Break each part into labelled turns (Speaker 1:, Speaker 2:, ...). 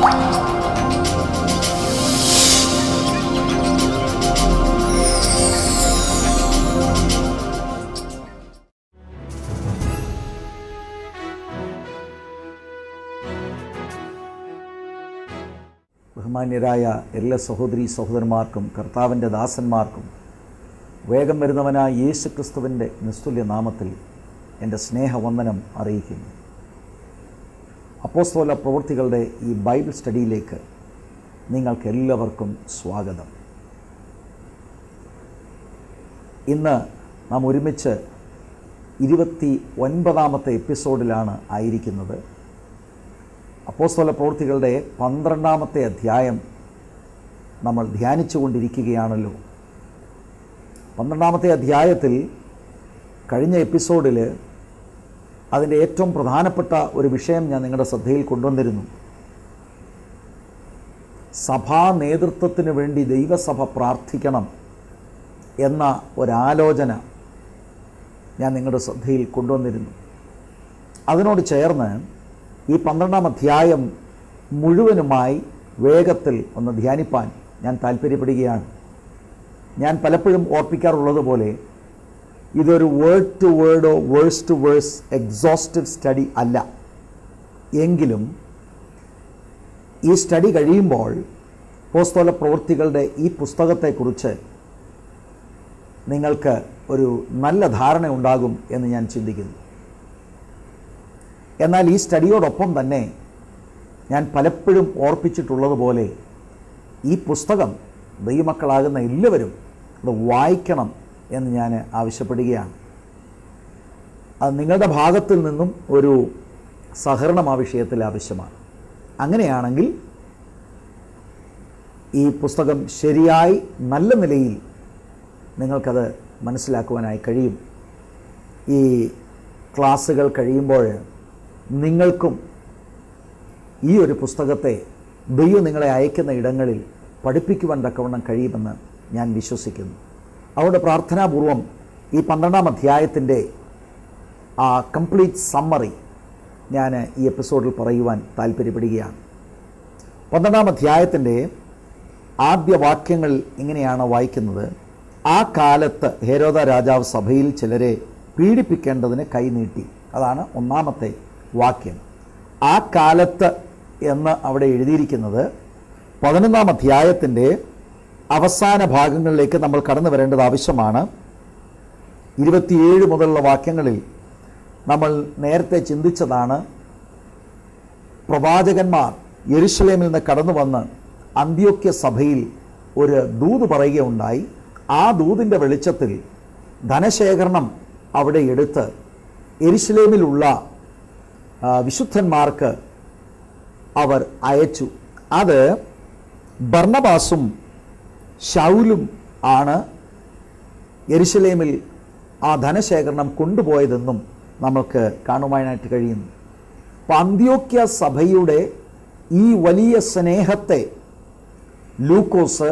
Speaker 1: ബഹുമാന്യരായ എല്ലാ സഹോദരി സഹോദരന്മാർക്കും കർത്താവിൻ്റെ ദാസന്മാർക്കും വേഗം വരുന്നവനായ യേശു ക്രിസ്തുവിൻ്റെ നിസ്തുല്യ നാമത്തിൽ എൻ്റെ സ്നേഹവന്ദനം അറിയിക്കുന്നു അപ്പോസ്തോല പ്രവൃത്തികളുടെ ഈ ബൈബിൾ സ്റ്റഡിയിലേക്ക് നിങ്ങൾക്ക് എല്ലാവർക്കും സ്വാഗതം ഇന്ന് നാം ഒരുമിച്ച് ഇരുപത്തി ഒൻപതാമത്തെ എപ്പിസോഡിലാണ് ആയിരിക്കുന്നത് അപ്പോസ്തല പ്രവൃത്തികളുടെ പന്ത്രണ്ടാമത്തെ അധ്യായം നമ്മൾ ധ്യാനിച്ചു കൊണ്ടിരിക്കുകയാണല്ലോ പന്ത്രണ്ടാമത്തെ അധ്യായത്തിൽ കഴിഞ്ഞ എപ്പിസോഡിൽ അതിൻ്റെ ഏറ്റവും പ്രധാനപ്പെട്ട ഒരു വിഷയം ഞാൻ നിങ്ങളുടെ ശ്രദ്ധയിൽ കൊണ്ടുവന്നിരുന്നു സഭാ നേതൃത്വത്തിന് വേണ്ടി ദൈവസഭ പ്രാർത്ഥിക്കണം എന്ന ഒരാലോചന ഞാൻ നിങ്ങളുടെ ശ്രദ്ധയിൽ കൊണ്ടുവന്നിരുന്നു അതിനോട് ചേർന്ന് ഈ പന്ത്രണ്ടാം അധ്യായം മുഴുവനുമായി വേഗത്തിൽ ഒന്ന് ധ്യാനിപ്പാൻ ഞാൻ താല്പര്യപ്പെടുകയാണ് ഞാൻ പലപ്പോഴും ഓർപ്പിക്കാറുള്ളത് പോലെ ഇതൊരു വേർഡ് ടു വേർഡോ verse to verse exhaustive study അല്ല എങ്കിലും ഈ സ്റ്റഡി കഴിയുമ്പോൾ പോസ്തോല പ്രവൃത്തികളുടെ ഈ പുസ്തകത്തെക്കുറിച്ച് നിങ്ങൾക്ക് ഒരു നല്ല ധാരണ ഉണ്ടാകും എന്ന് ഞാൻ ചിന്തിക്കുന്നു എന്നാൽ ഈ സ്റ്റഡിയോടൊപ്പം തന്നെ ഞാൻ പലപ്പോഴും ഓർപ്പിച്ചിട്ടുള്ളതുപോലെ ഈ പുസ്തകം ദൈവമക്കളാകുന്ന എല്ലാവരും അത് വായിക്കണം എന്ന് ഞാൻ ആവശ്യപ്പെടുകയാണ് അത് നിങ്ങളുടെ ഭാഗത്തിൽ നിന്നും ഒരു സഹകരണം ആ വിഷയത്തിൽ ആവശ്യമാണ് അങ്ങനെയാണെങ്കിൽ ഈ പുസ്തകം ശരിയായി നല്ല നിലയിൽ നിങ്ങൾക്കത് മനസ്സിലാക്കുവാനായി കഴിയും ഈ ക്ലാസ്സുകൾ കഴിയുമ്പോൾ നിങ്ങൾക്കും ഈ ഒരു പുസ്തകത്തെ ദൈവം നിങ്ങളെ അയക്കുന്ന ഇടങ്ങളിൽ പഠിപ്പിക്കുവാൻ തക്കവണ്ണം കഴിയുമെന്ന് ഞാൻ വിശ്വസിക്കുന്നു അവിടെ പ്രാർത്ഥനാപൂർവം ഈ പന്ത്രണ്ടാം അധ്യായത്തിൻ്റെ ആ കംപ്ലീറ്റ് സമ്മറി ഞാൻ ഈ എപ്പിസോഡിൽ പറയുവാൻ താല്പര്യപ്പെടുകയാണ് പന്ത്രണ്ടാം അധ്യായത്തിൻ്റെ ആദ്യ വാക്യങ്ങൾ ഇങ്ങനെയാണ് വായിക്കുന്നത് ആ കാലത്ത് ഹേരോദ രാജാവ് സഭയിൽ ചിലരെ പീഡിപ്പിക്കേണ്ടതിന് കൈനീട്ടി അതാണ് ഒന്നാമത്തെ വാക്യം ആ കാലത്ത് എന്ന് അവിടെ എഴുതിയിരിക്കുന്നത് പതിനൊന്നാം അധ്യായത്തിൻ്റെ അവസാന ഭാഗങ്ങളിലേക്ക് നമ്മൾ കടന്നു വരേണ്ടത് ആവശ്യമാണ് ഇരുപത്തിയേഴ് മുതലുള്ള വാക്യങ്ങളിൽ നമ്മൾ നേരത്തെ ചിന്തിച്ചതാണ് പ്രവാചകന്മാർ യെരുഷലേമിൽ നിന്ന് കടന്നു വന്ന് അന്ത്യോക്യ സഭയിൽ ഒരു ദൂത് പറയുകയുണ്ടായി ആ ദൂതിൻ്റെ വെളിച്ചത്തിൽ ധനശേഖരണം അവിടെ എടുത്ത് എരിശിലേമിലുള്ള ആ, വിശുദ്ധന്മാർക്ക് അവർ അയച്ചു അത് ബർണബാസും ഷൗലും ആണ് യെരുശലേമിൽ ആ ധനശേഖരണം കൊണ്ടുപോയതെന്നും നമുക്ക് കാണുവാനായിട്ട് കഴിയുന്നു അപ്പം അന്ത്യോക്യ സഭയുടെ ഈ വലിയ സ്നേഹത്തെ ലൂക്കോസ്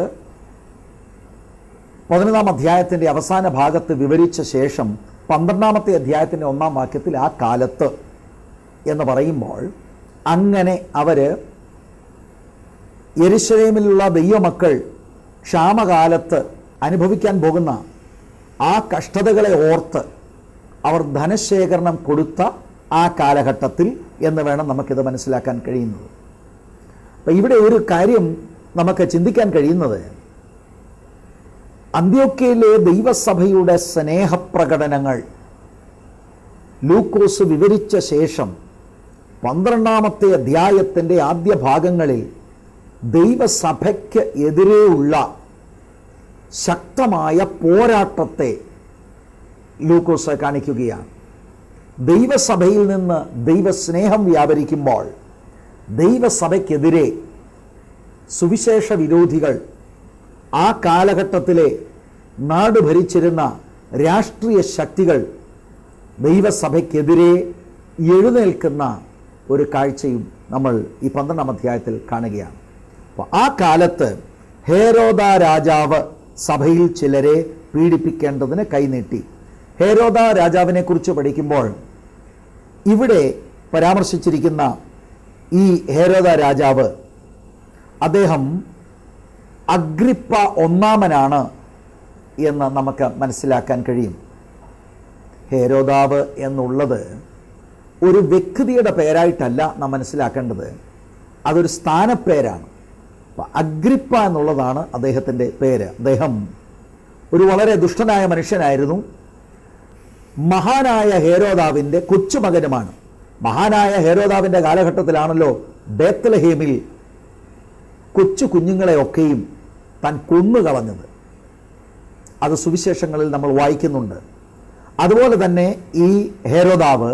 Speaker 1: പതിനൊന്നാം അധ്യായത്തിൻ്റെ അവസാന ഭാഗത്ത് വിവരിച്ച ശേഷം പന്ത്രണ്ടാമത്തെ അധ്യായത്തിൻ്റെ ഒന്നാം വാക്യത്തിൽ ആ കാലത്ത് എന്ന് പറയുമ്പോൾ അങ്ങനെ അവർ യെരുശലേമിലുള്ള ദൈവമക്കൾ ക്ഷാമകാലത്ത് അനുഭവിക്കാൻ പോകുന്ന ആ കഷ്ടതകളെ ഓർത്ത് അവർ ധനശേഖരണം കൊടുത്ത ആ കാലഘട്ടത്തിൽ എന്ന് വേണം നമുക്കിത് മനസ്സിലാക്കാൻ കഴിയുന്നത് അപ്പം ഇവിടെ ഒരു കാര്യം നമുക്ക് ചിന്തിക്കാൻ കഴിയുന്നത് അന്ത്യോക്കയിലെ ദൈവസഭയുടെ സ്നേഹപ്രകടനങ്ങൾ ലൂക്കോസ് വിവരിച്ച ശേഷം പന്ത്രണ്ടാമത്തെ അധ്യായത്തിൻ്റെ ആദ്യ ഭാഗങ്ങളിൽ ദൈവസഭയ്ക്ക് എതിരെയുള്ള ശക്തമായ പോരാട്ടത്തെ ലൂക്കോസ് കാണിക്കുകയാണ് ദൈവസഭയിൽ നിന്ന് ദൈവസ്നേഹം വ്യാപരിക്കുമ്പോൾ ദൈവസഭയ്ക്കെതിരെ സുവിശേഷ വിരോധികൾ ആ കാലഘട്ടത്തിലെ നാട് ഭരിച്ചിരുന്ന രാഷ്ട്രീയ ശക്തികൾ ദൈവസഭയ്ക്കെതിരെ എഴുന്നേൽക്കുന്ന ഒരു കാഴ്ചയും നമ്മൾ ഈ പന്ത്രണ്ടാം അധ്യായത്തിൽ കാണുകയാണ് അപ്പോൾ ആ കാലത്ത് ഹേരോദ രാജാവ് സഭയിൽ ചിലരെ പീഡിപ്പിക്കേണ്ടതിന് കൈനീട്ടി ഹേരോദ രാജാവിനെ കുറിച്ച് പഠിക്കുമ്പോൾ ഇവിടെ പരാമർശിച്ചിരിക്കുന്ന ഈ ഹേരോദ രാജാവ് അദ്ദേഹം അഗ്രിപ്പ ഒന്നാമനാണ് എന്ന് നമുക്ക് മനസ്സിലാക്കാൻ കഴിയും ഹേരോദാവ് എന്നുള്ളത് ഒരു വ്യക്തിയുടെ പേരായിട്ടല്ല നാം മനസ്സിലാക്കേണ്ടത് അതൊരു സ്ഥാനപ്പേരാണ് അപ്പൊ അഗ്രിപ്പ എന്നുള്ളതാണ് അദ്ദേഹത്തിൻ്റെ പേര് അദ്ദേഹം ഒരു വളരെ ദുഷ്ടനായ മനുഷ്യനായിരുന്നു മഹാനായ ഹേരോദാവിൻ്റെ കൊച്ചുമകനുമാണ് മഹാനായ ഹേരോദാവിൻ്റെ കാലഘട്ടത്തിലാണല്ലോ ബേത്തലഹേമിൽ കൊച്ചു കുഞ്ഞുങ്ങളെയൊക്കെയും താൻ കൊന്നുകളഞ്ഞത് അത് സുവിശേഷങ്ങളിൽ നമ്മൾ വായിക്കുന്നുണ്ട് അതുപോലെ തന്നെ ഈ ഹേരോദാവ്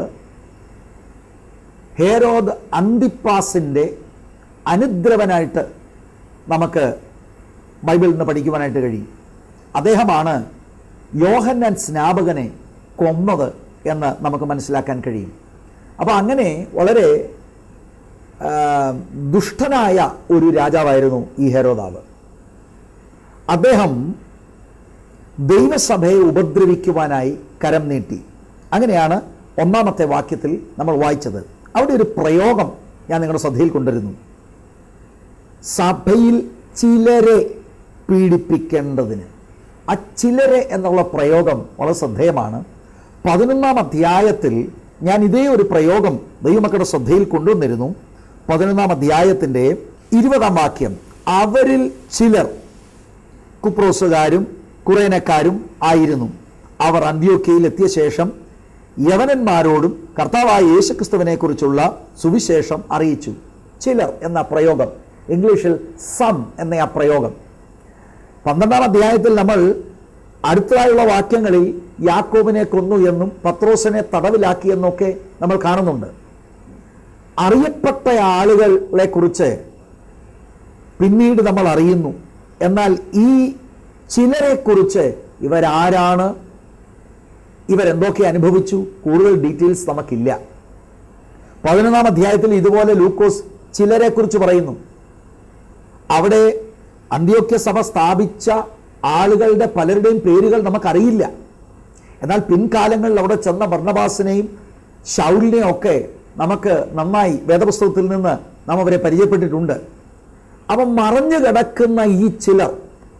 Speaker 1: ഹേരോദ് അന്തിപ്പാസിൻ്റെ അനുദ്രവനായിട്ട് നമുക്ക് ബൈബിളിൽ നിന്ന് പഠിക്കുവാനായിട്ട് കഴിയും അദ്ദേഹമാണ് യോഹന്നാൻ സ്നാപകനെ കൊന്നത് എന്ന് നമുക്ക് മനസ്സിലാക്കാൻ കഴിയും അപ്പോൾ അങ്ങനെ വളരെ ആ, ദുഷ്ടനായ ഒരു രാജാവായിരുന്നു ഈ ഹെരോദാവ് അദ്ദേഹം ദൈവസഭയെ ഉപദ്രവിക്കുവാനായി കരം നീട്ടി അങ്ങനെയാണ് ഒന്നാമത്തെ വാക്യത്തിൽ നമ്മൾ വായിച്ചത് അവിടെ ഒരു പ്രയോഗം ഞാൻ നിങ്ങളുടെ ശ്രദ്ധയിൽ കൊണ്ടുവരുന്നു സഭയിൽ ചിലരെ പീഡിപ്പിക്കേണ്ടതിന് ആ ചിലരെ എന്നുള്ള പ്രയോഗം വളരെ ശ്രദ്ധേയമാണ് പതിനൊന്നാം അധ്യായത്തിൽ ഞാൻ ഇതേ ഒരു പ്രയോഗം ദൈവമക്കളുടെ ശ്രദ്ധയിൽ കൊണ്ടുവന്നിരുന്നു പതിനൊന്നാം അധ്യായത്തിൻ്റെ ഇരുപതാം വാക്യം അവരിൽ ചിലർ കുപ്രോസുകാരും കുറേനക്കാരും ആയിരുന്നു അവർ അന്ത്യോക്കയിൽ എത്തിയ ശേഷം യവനന്മാരോടും കർത്താവായ യേശുക്രിസ്തുവിനെ കുറിച്ചുള്ള സുവിശേഷം അറിയിച്ചു ചിലർ എന്ന പ്രയോഗം ഇംഗ്ലീഷിൽ സം എന്ന ആ പ്രയോഗം പന്ത്രണ്ടാം അധ്യായത്തിൽ നമ്മൾ അടുത്തതായുള്ള വാക്യങ്ങളിൽ യാക്കോബിനെ കൊന്നു എന്നും പത്രോസിനെ തടവിലാക്കി എന്നൊക്കെ നമ്മൾ കാണുന്നുണ്ട് അറിയപ്പെട്ട ആളുകളെ കുറിച്ച് പിന്നീട് നമ്മൾ അറിയുന്നു എന്നാൽ ഈ ചിലരെ കുറിച്ച് ഇവരാരാണ് ഇവരെന്തൊക്കെ അനുഭവിച്ചു കൂടുതൽ ഡീറ്റെയിൽസ് നമുക്കില്ല പതിനൊന്നാം അധ്യായത്തിൽ ഇതുപോലെ ലൂക്കോസ് ചിലരെ കുറിച്ച് പറയുന്നു അവിടെ അന്ത്യോക്യ സഭ സ്ഥാപിച്ച ആളുകളുടെ പലരുടെയും പേരുകൾ നമുക്കറിയില്ല എന്നാൽ പിൻകാലങ്ങളിൽ അവിടെ ചെന്ന ഭർണബാസിനെയും ഷൗലിനെയും ഒക്കെ നമുക്ക് നന്നായി വേദപുസ്തകത്തിൽ നിന്ന് നാം അവരെ പരിചയപ്പെട്ടിട്ടുണ്ട് അവ മറഞ്ഞു കിടക്കുന്ന ഈ ചിലർ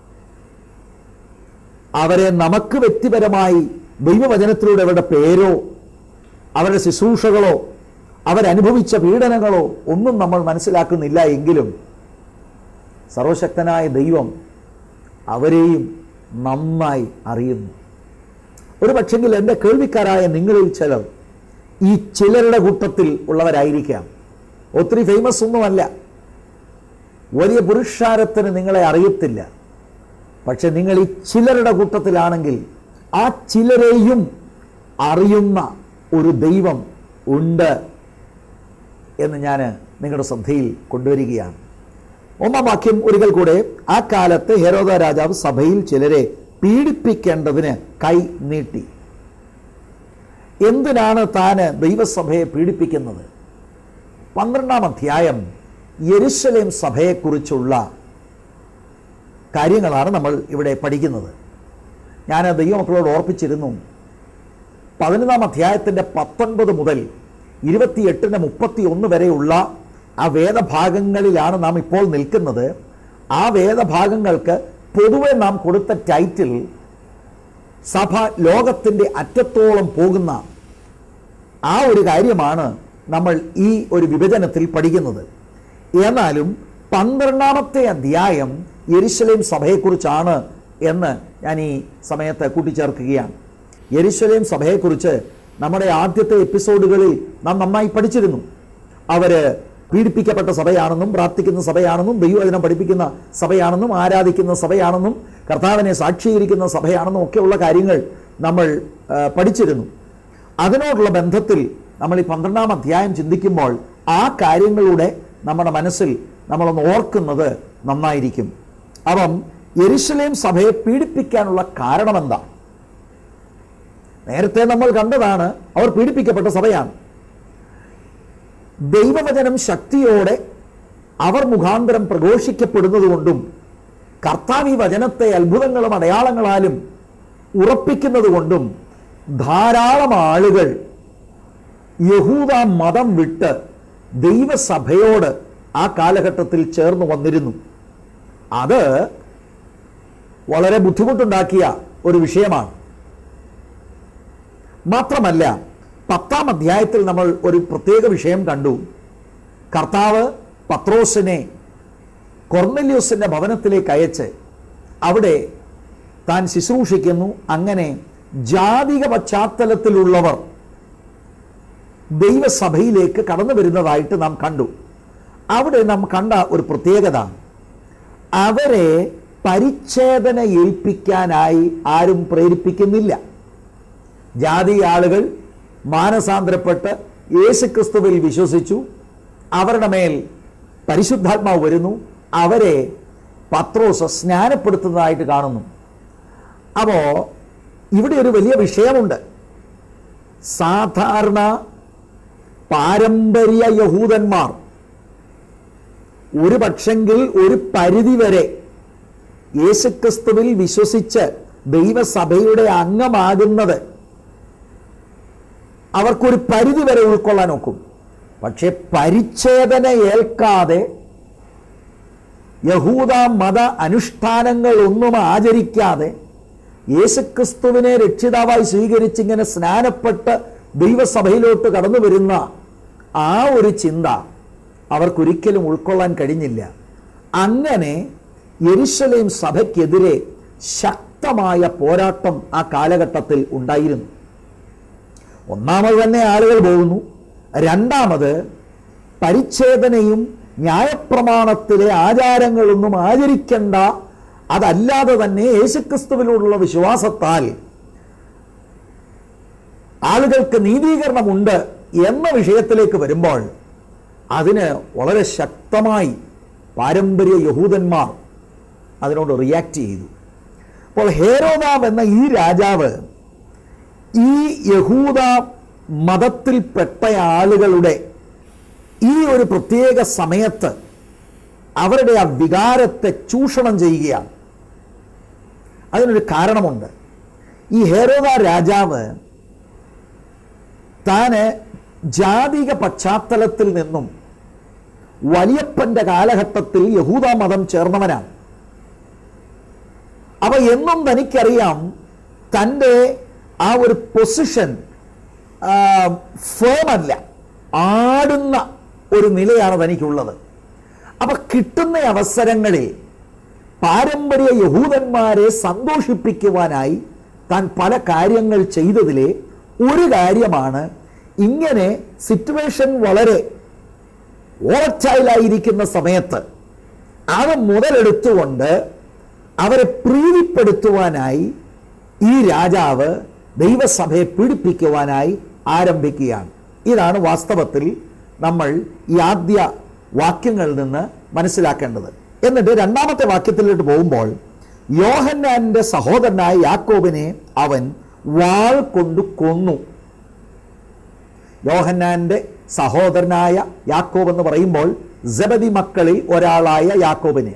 Speaker 1: അവരെ നമുക്ക് വ്യക്തിപരമായി ദൈവവചനത്തിലൂടെ അവരുടെ പേരോ അവരുടെ ശുശ്രൂഷകളോ അവരനുഭവിച്ച പീഡനങ്ങളോ ഒന്നും നമ്മൾ മനസ്സിലാക്കുന്നില്ല എങ്കിലും സർവശക്തനായ ദൈവം അവരെയും നന്നായി അറിയുന്നു ഒരു പക്ഷെങ്കിൽ എൻ്റെ കേൾവിക്കാരായ നിങ്ങളിൽ ചിലർ ഈ ചിലരുടെ കൂട്ടത്തിൽ ഉള്ളവരായിരിക്കാം ഒത്തിരി ഫേമസ് ഒന്നുമല്ല വലിയ പുരുഷാരത്തിന് നിങ്ങളെ അറിയത്തില്ല പക്ഷെ നിങ്ങൾ ഈ ചിലരുടെ കൂട്ടത്തിലാണെങ്കിൽ ആ ചിലരെയും അറിയുന്ന ഒരു ദൈവം ഉണ്ട് എന്ന് ഞാൻ നിങ്ങളുടെ ശ്രദ്ധയിൽ കൊണ്ടുവരികയാണ് ഒന്നാം വാക്യം ഒരിക്കൽ കൂടെ ആ കാലത്ത് ഹെരോദ രാജാവ് സഭയിൽ ചിലരെ പീഡിപ്പിക്കേണ്ടതിന് കൈ നീട്ടി എന്തിനാണ് താന് ദൈവസഭയെ പീഡിപ്പിക്കുന്നത് പന്ത്രണ്ടാം അധ്യായം യെരുശലേം സഭയെക്കുറിച്ചുള്ള കാര്യങ്ങളാണ് നമ്മൾ ഇവിടെ പഠിക്കുന്നത് ഞാൻ ദൈവമക്കളോട് ഓർപ്പിച്ചിരുന്നു പതിനൊന്നാം അധ്യായത്തിൻ്റെ പത്തൊൻപത് മുതൽ ഇരുപത്തിയെട്ടിന് മുപ്പത്തി ഒന്ന് വരെയുള്ള ആ വേദഭാഗങ്ങളിലാണ് നാം ഇപ്പോൾ നിൽക്കുന്നത് ആ വേദഭാഗങ്ങൾക്ക് പൊതുവെ നാം കൊടുത്ത ടൈറ്റിൽ സഭ ലോകത്തിൻ്റെ അറ്റത്തോളം പോകുന്ന ആ ഒരു കാര്യമാണ് നമ്മൾ ഈ ഒരു വിഭജനത്തിൽ പഠിക്കുന്നത് എന്നാലും പന്ത്രണ്ടാമത്തെ അധ്യായം യെരുശലേം സഭയെക്കുറിച്ചാണ് എന്ന് ഞാൻ ഈ സമയത്ത് കൂട്ടിച്ചേർക്കുകയാണ് യെരുശലേം സഭയെക്കുറിച്ച് നമ്മുടെ ആദ്യത്തെ എപ്പിസോഡുകളിൽ നാം നന്നായി പഠിച്ചിരുന്നു അവര് പീഡിപ്പിക്കപ്പെട്ട സഭയാണെന്നും പ്രാർത്ഥിക്കുന്ന സഭയാണെന്നും ദൈവവചനം പഠിപ്പിക്കുന്ന സഭയാണെന്നും ആരാധിക്കുന്ന സഭയാണെന്നും കർത്താവിനെ സാക്ഷീകരിക്കുന്ന സഭയാണെന്നും ഒക്കെയുള്ള കാര്യങ്ങൾ നമ്മൾ ആ, പഠിച്ചിരുന്നു അതിനോടുള്ള ബന്ധത്തിൽ നമ്മൾ ഈ പന്ത്രണ്ടാം അധ്യായം ചിന്തിക്കുമ്പോൾ ആ കാര്യങ്ങളുടെ നമ്മുടെ മനസ്സിൽ നമ്മളൊന്ന് ഓർക്കുന്നത് നന്നായിരിക്കും അപ്പം യെരുശലേം സഭയെ പീഡിപ്പിക്കാനുള്ള കാരണം എന്താ നേരത്തെ നമ്മൾ കണ്ടതാണ് അവർ പീഡിപ്പിക്കപ്പെട്ട സഭയാണ് ദൈവവചനം ശക്തിയോടെ അവർ മുഖാന്തരം പ്രഘോഷിക്കപ്പെടുന്നത് കൊണ്ടും കർത്താവ് ഈ വചനത്തെ അത്ഭുതങ്ങളും അടയാളങ്ങളാലും ഉറപ്പിക്കുന്നത് കൊണ്ടും ധാരാളം ആളുകൾ യഹൂദ മതം വിട്ട് ദൈവസഭയോട് ആ കാലഘട്ടത്തിൽ ചേർന്ന് വന്നിരുന്നു അത് വളരെ ബുദ്ധിമുട്ടുണ്ടാക്കിയ ഒരു വിഷയമാണ് മാത്രമല്ല പത്താം അധ്യായത്തിൽ നമ്മൾ ഒരു പ്രത്യേക വിഷയം കണ്ടു കർത്താവ് പത്രോസിനെ കൊർന്നല്യൂസിന്റെ ഭവനത്തിലേക്ക് അയച്ച് അവിടെ താൻ ശുശ്രൂഷിക്കുന്നു അങ്ങനെ ജാതിക പശ്ചാത്തലത്തിലുള്ളവർ ദൈവസഭയിലേക്ക് കടന്നു വരുന്നതായിട്ട് നാം കണ്ടു അവിടെ നാം കണ്ട ഒരു പ്രത്യേകത അവരെ പരിച്ഛേദന ഏൽപ്പിക്കാനായി ആരും പ്രേരിപ്പിക്കുന്നില്ല ജാതി ആളുകൾ മാനസാന്തരപ്പെട്ട് യേശുക്രിസ്തുവിൽ വിശ്വസിച്ചു അവരുടെ മേൽ പരിശുദ്ധാത്മാവ് വരുന്നു അവരെ പത്രോസ് സ്നാനപ്പെടുത്തുന്നതായിട്ട് കാണുന്നു അപ്പോൾ ഇവിടെ ഒരു വലിയ വിഷയമുണ്ട് സാധാരണ പാരമ്പര്യ യഹൂദന്മാർ ഒരു പക്ഷെങ്കിൽ ഒരു പരിധിവരെ യേശുക്രിസ്തുവിൽ വിശ്വസിച്ച് ദൈവസഭയുടെ അംഗമാകുന്നത് അവർക്കൊരു പരിധി വരെ ഉൾക്കൊള്ളാൻ ഒക്കും പക്ഷെ പരിച്ഛേദന ഏൽക്കാതെ യഹൂദ മത അനുഷ്ഠാനങ്ങൾ ഒന്നും ആചരിക്കാതെ യേശുക്രിസ്തുവിനെ രക്ഷിതാവായി സ്വീകരിച്ചിങ്ങനെ സ്നാനപ്പെട്ട് ദൈവസഭയിലോട്ട് കടന്നു വരുന്ന ആ ഒരു ചിന്ത അവർക്കൊരിക്കലും ഉൾക്കൊള്ളാൻ കഴിഞ്ഞില്ല അങ്ങനെ യെരുശലേം സഭയ്ക്കെതിരെ ശക്തമായ പോരാട്ടം ആ കാലഘട്ടത്തിൽ ഉണ്ടായിരുന്നു ഒന്നാമത് തന്നെ ആളുകൾ പോകുന്നു രണ്ടാമത് പരിച്ഛേദനയും ന്യായപ്രമാണത്തിലെ ആചാരങ്ങളൊന്നും ആചരിക്കേണ്ട അതല്ലാതെ തന്നെ യേശുക്രിസ്തുവിനോടുള്ള വിശ്വാസത്താൽ ആളുകൾക്ക് നീതീകരണമുണ്ട് എന്ന വിഷയത്തിലേക്ക് വരുമ്പോൾ അതിന് വളരെ ശക്തമായി പാരമ്പര്യ യഹൂദന്മാർ അതിനോട് റിയാക്ട് ചെയ്തു അപ്പോൾ ഹേരോദാവ് എന്ന ഈ രാജാവ് ഈ യഹൂദ മതത്തിൽപ്പെട്ട ആളുകളുടെ ഈ ഒരു പ്രത്യേക സമയത്ത് അവരുടെ ആ വികാരത്തെ ചൂഷണം ചെയ്യുകയാണ് അതിനൊരു കാരണമുണ്ട് ഈ ഹേരോദ രാജാവ് താന് ജാതിക പശ്ചാത്തലത്തിൽ നിന്നും വലിയപ്പന്റെ കാലഘട്ടത്തിൽ യഹൂദ മതം ചേർന്നവനാണ് അപ്പൊ എന്നും തനിക്കറിയാം തൻ്റെ ആ ഒരു പൊസിഷൻ ഫേമല്ല ആടുന്ന ഒരു നിലയാണ് തനിക്കുള്ളത് അപ്പൊ കിട്ടുന്ന അവസരങ്ങളിൽ പാരമ്പര്യ യഹൂദന്മാരെ സന്തോഷിപ്പിക്കുവാനായി താൻ പല കാര്യങ്ങൾ ചെയ്തതിലെ ഒരു കാര്യമാണ് ഇങ്ങനെ സിറ്റുവേഷൻ വളരെ ഓളച്ചായിലായിരിക്കുന്ന സമയത്ത് അത് മുതലെടുത്തുകൊണ്ട് അവരെ പ്രീതിപ്പെടുത്തുവാനായി ഈ രാജാവ് ദൈവസഭയെ പീഡിപ്പിക്കുവാനായി ആരംഭിക്കുകയാണ് ഇതാണ് വാസ്തവത്തിൽ നമ്മൾ ഈ ആദ്യ വാക്യങ്ങളിൽ നിന്ന് മനസ്സിലാക്കേണ്ടത് എന്നിട്ട് രണ്ടാമത്തെ വാക്യത്തിലോട്ട് പോകുമ്പോൾ യോഹന്നാന്റെ സഹോദരനായ യാക്കോബിനെ അവൻ വാൾ കൊണ്ട് കൊന്നു യോഹന്നാന്റെ സഹോദരനായ യാക്കോബ് എന്ന് പറയുമ്പോൾ ജബദി മക്കളിൽ ഒരാളായ യാക്കോബിനെ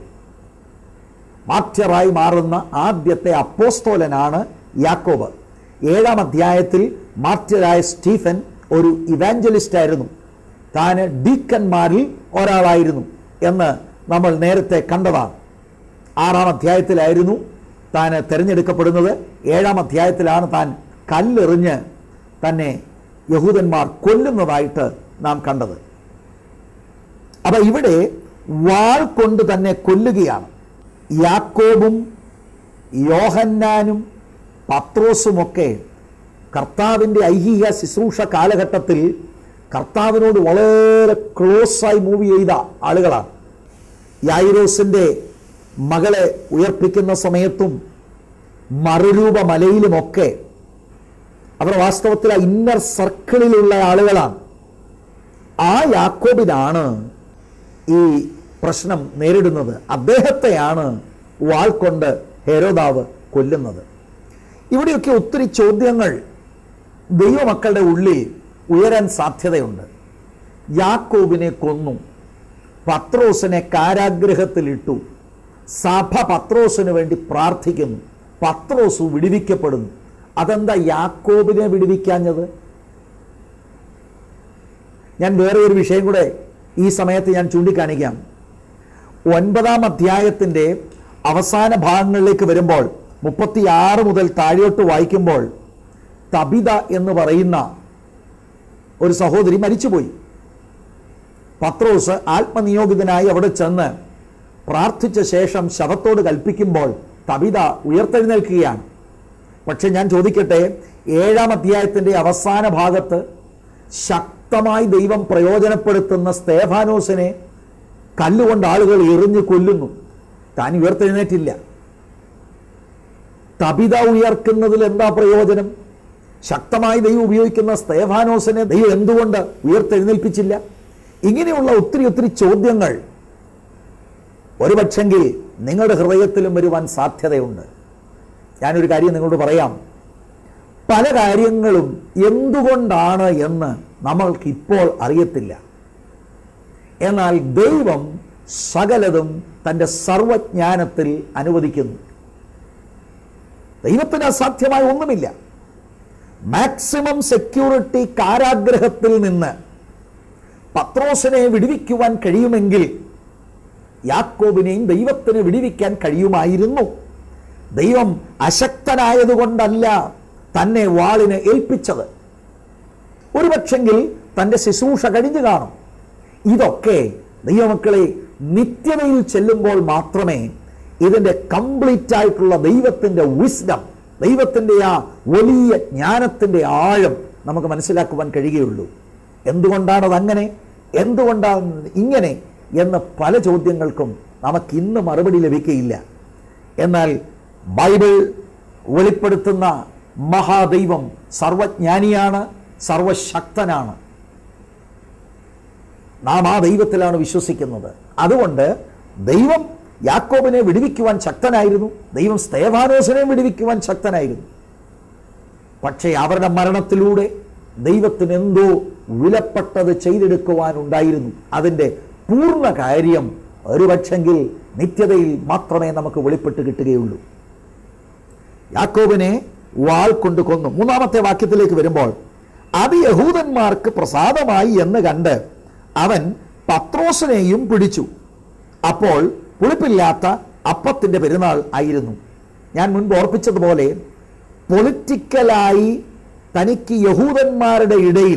Speaker 1: മാത്യറായി മാറുന്ന ആദ്യത്തെ അപ്പോസ്തോലനാണ് യാക്കോബ് ഏഴാം അധ്യായത്തിൽ മാത്യരായ സ്റ്റീഫൻ ഒരു ഇവാഞ്ചലിസ്റ്റ് ആയിരുന്നു താന് ഡീക്കന്മാരിൽ ഒരാളായിരുന്നു എന്ന് നമ്മൾ നേരത്തെ കണ്ടതാണ് ആറാം അധ്യായത്തിലായിരുന്നു താൻ തിരഞ്ഞെടുക്കപ്പെടുന്നത് ഏഴാം അധ്യായത്തിലാണ് താൻ കല്ലെറിഞ്ഞ് തന്നെ യഹൂദന്മാർ കൊല്ലുന്നതായിട്ട് നാം കണ്ടത് അപ്പൊ ഇവിടെ വാൾ കൊണ്ട് തന്നെ കൊല്ലുകയാണ് യാക്കോബും യോഹന്നാനും പത്രോസുമൊക്കെ കർത്താവിൻ്റെ ഐഹിക ശുശ്രൂഷ കാലഘട്ടത്തിൽ കർത്താവിനോട് വളരെ ക്ലോസായി മൂവ് ചെയ്ത ആളുകളാണ് യായിരോസിൻ്റെ മകളെ ഉയർപ്പിക്കുന്ന സമയത്തും മറുരൂപ മലയിലുമൊക്കെ അവർ വാസ്തവത്തിൽ ആ ഇന്നർ സർക്കിളിലുള്ള ആളുകളാണ് ആ യാക്കോബിനാണ് ഈ പ്രശ്നം നേരിടുന്നത് അദ്ദേഹത്തെയാണ് വാൾ കൊണ്ട് ഹെരോദാവ് കൊല്ലുന്നത് ഇവിടെയൊക്കെ ഒത്തിരി ചോദ്യങ്ങൾ ദൈവമക്കളുടെ ഉള്ളിൽ ഉയരാൻ സാധ്യതയുണ്ട് യാക്കോബിനെ കൊന്നു പത്രോസിനെ കാരാഗ്രഹത്തിലിട്ടു സഭ പത്രോസിന് വേണ്ടി പ്രാർത്ഥിക്കുന്നു പത്രോസ് വിടുവിക്കപ്പെടുന്നു അതെന്താ യാക്കോബിനെ വിടുവിക്കാഞ്ഞത് ഞാൻ വേറെ ഒരു വിഷയം കൂടെ ഈ സമയത്ത് ഞാൻ ചൂണ്ടിക്കാണിക്കാം ഒൻപതാം അധ്യായത്തിൻ്റെ അവസാന ഭാഗങ്ങളിലേക്ക് വരുമ്പോൾ മുപ്പത്തിയാറ് മുതൽ താഴോട്ട് വായിക്കുമ്പോൾ തബിത എന്ന് പറയുന്ന ഒരു സഹോദരി മരിച്ചുപോയി പത്രോസ് ആത്മനിയോഗിതനായി അവിടെ ചെന്ന് പ്രാർത്ഥിച്ച ശേഷം ശവത്തോട് കൽപ്പിക്കുമ്പോൾ തബിത ഉയർത്തെഴുന്നേൽക്കുകയാണ് പക്ഷെ ഞാൻ ചോദിക്കട്ടെ ഏഴാം അധ്യായത്തിൻ്റെ അവസാന ഭാഗത്ത് ശക്തമായി ദൈവം പ്രയോജനപ്പെടുത്തുന്ന സ്തേഫാനോസിനെ കല്ലുകൊണ്ട് ആളുകൾ എറിഞ്ഞു കൊല്ലുന്നു താൻ ഉയർത്തെഴുന്നേറ്റില്ല തപിത ഉയർക്കുന്നതിൽ എന്താ പ്രയോജനം ശക്തമായി ദൈവം ഉപയോഗിക്കുന്ന സ്തേഫാനോസിനെ ദൈവം എന്തുകൊണ്ട് ഉയർത്തെഴുന്നേൽപ്പിച്ചില്ല ഇങ്ങനെയുള്ള ഒത്തിരി ഒത്തിരി ചോദ്യങ്ങൾ ഒരുപക്ഷെങ്കിൽ നിങ്ങളുടെ ഹൃദയത്തിലും വരുവാൻ സാധ്യതയുണ്ട് ഞാനൊരു കാര്യം നിങ്ങളോട് പറയാം പല കാര്യങ്ങളും എന്തുകൊണ്ടാണ് എന്ന് നമ്മൾക്ക് ഇപ്പോൾ അറിയത്തില്ല എന്നാൽ ദൈവം സകലതും തൻ്റെ സർവജ്ഞാനത്തിൽ അനുവദിക്കുന്നു ദൈവത്തിന് അസാധ്യമായ ഒന്നുമില്ല മാക്സിമം സെക്യൂരിറ്റി കാരാഗ്രഹത്തിൽ നിന്ന് പത്രോസിനെ വിടുവിക്കുവാൻ കഴിയുമെങ്കിൽ യാക്കോബിനെയും ദൈവത്തിന് വിടുവിക്കാൻ കഴിയുമായിരുന്നു ദൈവം അശക്തനായതുകൊണ്ടല്ല തന്നെ വാളിന് ഏൽപ്പിച്ചത് ഒരുപക്ഷെങ്കിൽ തൻ്റെ ശുശ്രൂഷ കഴിഞ്ഞു കാണും ഇതൊക്കെ ദൈവമക്കളെ നിത്യതയിൽ ചെല്ലുമ്പോൾ മാത്രമേ ഇതിൻ്റെ കംപ്ലീറ്റ് ആയിട്ടുള്ള ദൈവത്തിൻ്റെ വിസ്ഡം ദൈവത്തിൻ്റെ ആ വലിയ ജ്ഞാനത്തിൻ്റെ ആഴം നമുക്ക് മനസ്സിലാക്കുവാൻ കഴിയുകയുള്ളൂ എന്തുകൊണ്ടാണത് അങ്ങനെ എന്തുകൊണ്ടാണ് ഇങ്ങനെ എന്ന പല ചോദ്യങ്ങൾക്കും നമുക്ക് ഇന്ന് മറുപടി ലഭിക്കുകയില്ല എന്നാൽ ബൈബിൾ വെളിപ്പെടുത്തുന്ന മഹാദൈവം സർവജ്ഞാനിയാണ് സർവശക്തനാണ് നാം ആ ദൈവത്തിലാണ് വിശ്വസിക്കുന്നത് അതുകൊണ്ട് ദൈവം യാക്കോബിനെ വിടുവിക്കുവാൻ ശക്തനായിരുന്നു ദൈവം സ്തേവാനോസിനെ വിടുവിക്കുവാൻ ശക്തനായിരുന്നു പക്ഷേ അവരുടെ മരണത്തിലൂടെ ദൈവത്തിന് എന്തോ വിലപ്പെട്ടത് ചെയ്തെടുക്കുവാനുണ്ടായിരുന്നു അതിൻ്റെ പൂർണ്ണ കാര്യം ഒരുപക്ഷെങ്കിൽ നിത്യതയിൽ മാത്രമേ നമുക്ക് വെളിപ്പെട്ട് കിട്ടുകയുള്ളൂ യാക്കോബിനെ വാൾ കൊണ്ട് കൊന്നു മൂന്നാമത്തെ വാക്യത്തിലേക്ക് വരുമ്പോൾ അത് യഹൂദന്മാർക്ക് പ്രസാദമായി എന്ന് കണ്ട് അവൻ പത്രോസിനെയും പിടിച്ചു അപ്പോൾ പുളിപ്പില്ലാത്ത അപ്പത്തിന്റെ പെരുന്നാൾ ആയിരുന്നു ഞാൻ മുൻപ് ഓർപ്പിച്ചതുപോലെ പൊളിറ്റിക്കലായി തനിക്ക് യഹൂദന്മാരുടെ ഇടയിൽ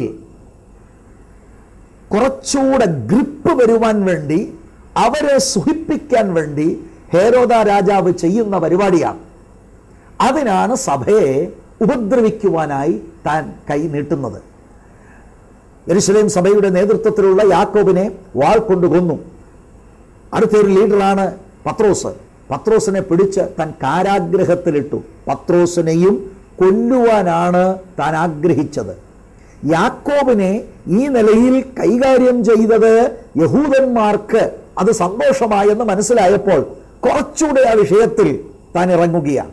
Speaker 1: കുറച്ചുകൂടെ ഗ്രിപ്പ് വരുവാൻ വേണ്ടി അവരെ സുഖിപ്പിക്കാൻ വേണ്ടി ഹേരോദ രാജാവ് ചെയ്യുന്ന പരിപാടിയാണ് അതിനാണ് സഭയെ ഉപദ്രവിക്കുവാനായി താൻ കൈ നീട്ടുന്നത് യെരുശലേം സഭയുടെ നേതൃത്വത്തിലുള്ള യാക്കോബിനെ വാൾ കൊണ്ട് കൊന്നു അടുത്തൊരു ലീഡറാണ് പത്രോസ് പത്രോസിനെ പിടിച്ച് താൻ കാരാഗ്രഹത്തിലിട്ടു പത്രോസിനെയും കൊല്ലുവാനാണ് താൻ ആഗ്രഹിച്ചത് യാക്കോബിനെ ഈ നിലയിൽ കൈകാര്യം ചെയ്തത് യഹൂദന്മാർക്ക് അത് സന്തോഷമായെന്ന് മനസ്സിലായപ്പോൾ കുറച്ചുകൂടെ ആ വിഷയത്തിൽ താൻ ഇറങ്ങുകയാണ്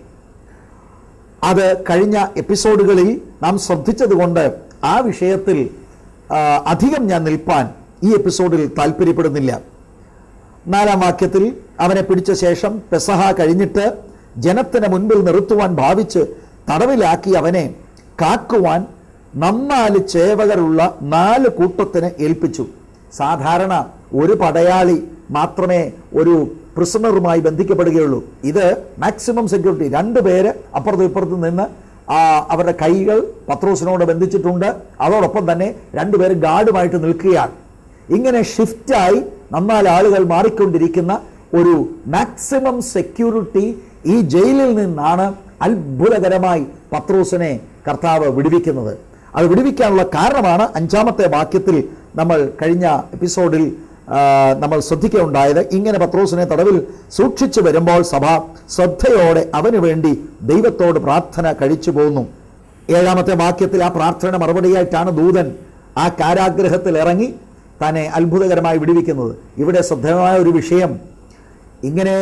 Speaker 1: അത് കഴിഞ്ഞ എപ്പിസോഡുകളിൽ നാം ശ്രദ്ധിച്ചതുകൊണ്ട് ആ വിഷയത്തിൽ ആ, അധികം ഞാൻ നിൽപ്പാൻ ഈ എപ്പിസോഡിൽ താല്പര്യപ്പെടുന്നില്ല നാലാം വാക്യത്തിൽ അവനെ പിടിച്ച ശേഷം പെസഹ കഴിഞ്ഞിട്ട് ജനത്തിന് മുൻപിൽ നിർത്തുവാൻ ഭാവിച്ച് തടവിലാക്കി അവനെ കാക്കുവാൻ നന്നാല് ചേവകരുള്ള നാല് കൂട്ടത്തിന് ഏൽപ്പിച്ചു സാധാരണ ഒരു പടയാളി മാത്രമേ ഒരു പ്രിസണറുമായി ബന്ധിക്കപ്പെടുകയുള്ളൂ ഇത് മാക്സിമം സെക്യൂരിറ്റി രണ്ട് പേര് അപ്പുറത്തും ഇപ്പുറത്തും നിന്ന് ആ, അവരുടെ കൈകൾ പത്രോസിനോട് ബന്ധിച്ചിട്ടുണ്ട് അതോടൊപ്പം തന്നെ രണ്ടുപേരും ഗാർഡുമായിട്ട് നിൽക്കുകയാണ് ഇങ്ങനെ ഷിഫ്റ്റായി നന്നാല് ആളുകൾ മാറിക്കൊണ്ടിരിക്കുന്ന ഒരു മാക്സിമം സെക്യൂരിറ്റി ഈ ജയിലിൽ നിന്നാണ് അത്ഭുതകരമായി പത്രോസിനെ കർത്താവ് വിടുവിക്കുന്നത് അത് വിടുവിക്കാനുള്ള കാരണമാണ് അഞ്ചാമത്തെ വാക്യത്തിൽ നമ്മൾ കഴിഞ്ഞ എപ്പിസോഡിൽ ആ, നമ്മൾ ശ്രദ്ധിക്കുകയുണ്ടായത് ഇങ്ങനെ പത്രോസിനെ തടവിൽ സൂക്ഷിച്ചു വരുമ്പോൾ സഭ ശ്രദ്ധയോടെ അവന് വേണ്ടി ദൈവത്തോട് പ്രാർത്ഥന കഴിച്ചു പോകുന്നു ഏഴാമത്തെ വാക്യത്തിൽ ആ പ്രാർത്ഥന മറുപടിയായിട്ടാണ് ദൂതൻ ആ കാരാഗ്രഹത്തിൽ ഇറങ്ങി തന്നെ അത്ഭുതകരമായി വിടുവിക്കുന്നത് ഇവിടെ ശ്രദ്ധേയമായ ഒരു വിഷയം ഇങ്ങനെ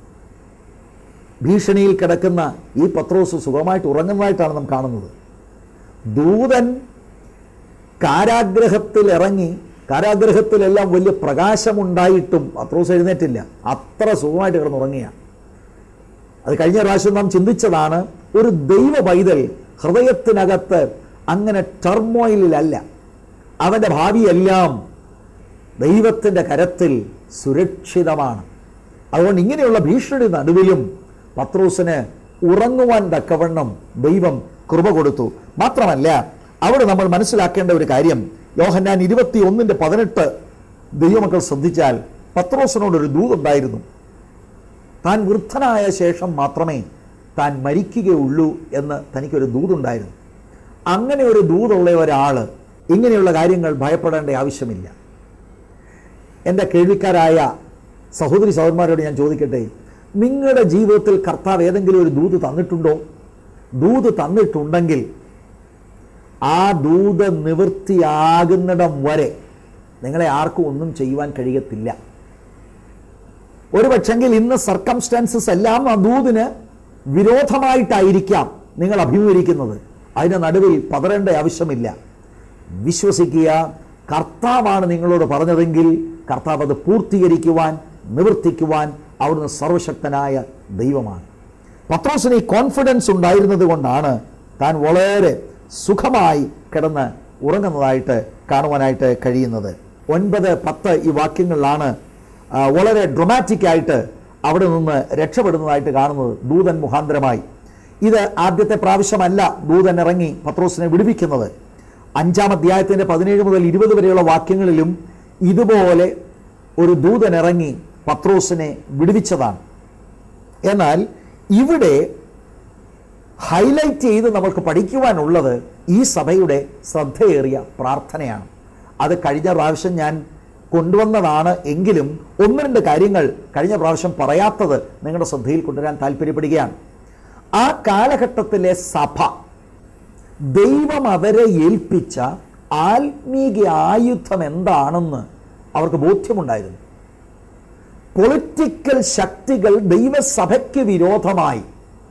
Speaker 1: ഭീഷണിയിൽ കിടക്കുന്ന ഈ പത്രോസ് സുഖമായിട്ട് ഉറങ്ങുന്നതായിട്ടാണ് നാം കാണുന്നത് ദൂതൻ കാരാഗ്രഹത്തിൽ ഇറങ്ങി കാരാഗ്രഹത്തിലെല്ലാം വലിയ പ്രകാശമുണ്ടായിട്ടും പത്രോസ് എഴുന്നേറ്റില്ല അത്ര സുഖമായിട്ട് കിടന്നുറങ്ങിയാണ് അത് കഴിഞ്ഞ പ്രാവശ്യം നാം ചിന്തിച്ചതാണ് ഒരു ദൈവ പൈതൽ ഹൃദയത്തിനകത്ത് അങ്ങനെ ടർമോയിലല്ല അവൻ്റെ ഭാവിയെല്ലാം ദൈവത്തിൻ്റെ കരത്തിൽ സുരക്ഷിതമാണ് അതുകൊണ്ട് ഇങ്ങനെയുള്ള ഭീഷണി നടുവിലും പത്രോസിന് ഉറങ്ങുവാൻ തക്കവണ്ണം ദൈവം കൃപ കൊടുത്തു മാത്രമല്ല അവിടെ നമ്മൾ മനസ്സിലാക്കേണ്ട ഒരു കാര്യം യോഹന്നാൻ ഇരുപത്തി ഒന്നിൻ്റെ പതിനെട്ട് ദൈവമക്കൾ ശ്രദ്ധിച്ചാൽ പത്രോസിനോടൊരു ദൂതുണ്ടായിരുന്നു താൻ വൃദ്ധനായ ശേഷം മാത്രമേ താൻ മരിക്കുകയുള്ളൂ എന്ന് തനിക്കൊരു ദൂതുണ്ടായിരുന്നു അങ്ങനെ ഒരു ദൂതുള്ള ഒരാൾ ഇങ്ങനെയുള്ള കാര്യങ്ങൾ ഭയപ്പെടേണ്ട ആവശ്യമില്ല എൻ്റെ കേൾവിക്കാരായ സഹോദരി സഹോദരന്മാരോട് ഞാൻ ചോദിക്കട്ടെ നിങ്ങളുടെ ജീവിതത്തിൽ കർത്താവ് ഏതെങ്കിലും ഒരു ദൂത് തന്നിട്ടുണ്ടോ ദൂത് തന്നിട്ടുണ്ടെങ്കിൽ ആ ദൂത് നിവൃത്തിയാകുന്നിടം വരെ നിങ്ങളെ ആർക്കും ഒന്നും ചെയ്യുവാൻ കഴിയത്തില്ല ഒരു പക്ഷെങ്കിൽ ഇന്ന് സർക്കംസ്റ്റാൻസസ് എല്ലാം ആ ദൂതിന് വിരോധമായിട്ടായിരിക്കാം നിങ്ങൾ അഭിമുഖീകരിക്കുന്നത് അതിന് നടുവിൽ പതറേണ്ട ആവശ്യമില്ല വിശ്വസിക്കുക കർത്താവാണ് നിങ്ങളോട് പറഞ്ഞതെങ്കിൽ കർത്താവ് അത് പൂർത്തീകരിക്കുവാൻ നിവർത്തിക്കുവാൻ അവിടുന്ന് സർവശക്തനായ ദൈവമാണ് പത്രോസിന് ഈ കോൺഫിഡൻസ് ഉണ്ടായിരുന്നത് കൊണ്ടാണ് താൻ വളരെ സുഖമായി കിടന്ന് ഉറങ്ങുന്നതായിട്ട് കാണുവാനായിട്ട് കഴിയുന്നത് ഒൻപത് പത്ത് ഈ വാക്യങ്ങളിലാണ് ആ, വളരെ ഡ്രമാറ്റിക് ആയിട്ട് അവിടെ നിന്ന് രക്ഷപ്പെടുന്നതായിട്ട് കാണുന്നത് ദൂതൻ മുഖാന്തരമായി ഇത് ആദ്യത്തെ പ്രാവശ്യമല്ല ദൂതൻ ഇറങ്ങി പത്രോസിനെ വിടുവിക്കുന്നത് അഞ്ചാം അധ്യായത്തിന്റെ പതിനേഴ് മുതൽ ഇരുപത് വരെയുള്ള വാക്യങ്ങളിലും ഇതുപോലെ ഒരു ദൂതൻ ഇറങ്ങി പത്രോസിനെ വിടുവിച്ചതാണ് എന്നാൽ ഇവിടെ ഹൈലൈറ്റ് ചെയ്ത് നമുക്ക് പഠിക്കുവാനുള്ളത് ഈ സഭയുടെ ശ്രദ്ധയേറിയ പ്രാർത്ഥനയാണ് അത് കഴിഞ്ഞ പ്രാവശ്യം ഞാൻ കൊണ്ടുവന്നതാണ് എങ്കിലും ഒന്ന് രണ്ട് കാര്യങ്ങൾ കഴിഞ്ഞ പ്രാവശ്യം പറയാത്തത് നിങ്ങളുടെ ശ്രദ്ധയിൽ കൊണ്ടുവരാൻ താല്പര്യപ്പെടുകയാണ് ആ കാലഘട്ടത്തിലെ സഭ ദൈവം അവരെ ഏൽപ്പിച്ച ആത്മീക ആയുധം എന്താണെന്ന് അവർക്ക് ബോധ്യമുണ്ടായിരുന്നു പൊളിറ്റിക്കൽ ശക്തികൾ ദൈവസഭയ്ക്ക് വിരോധമായി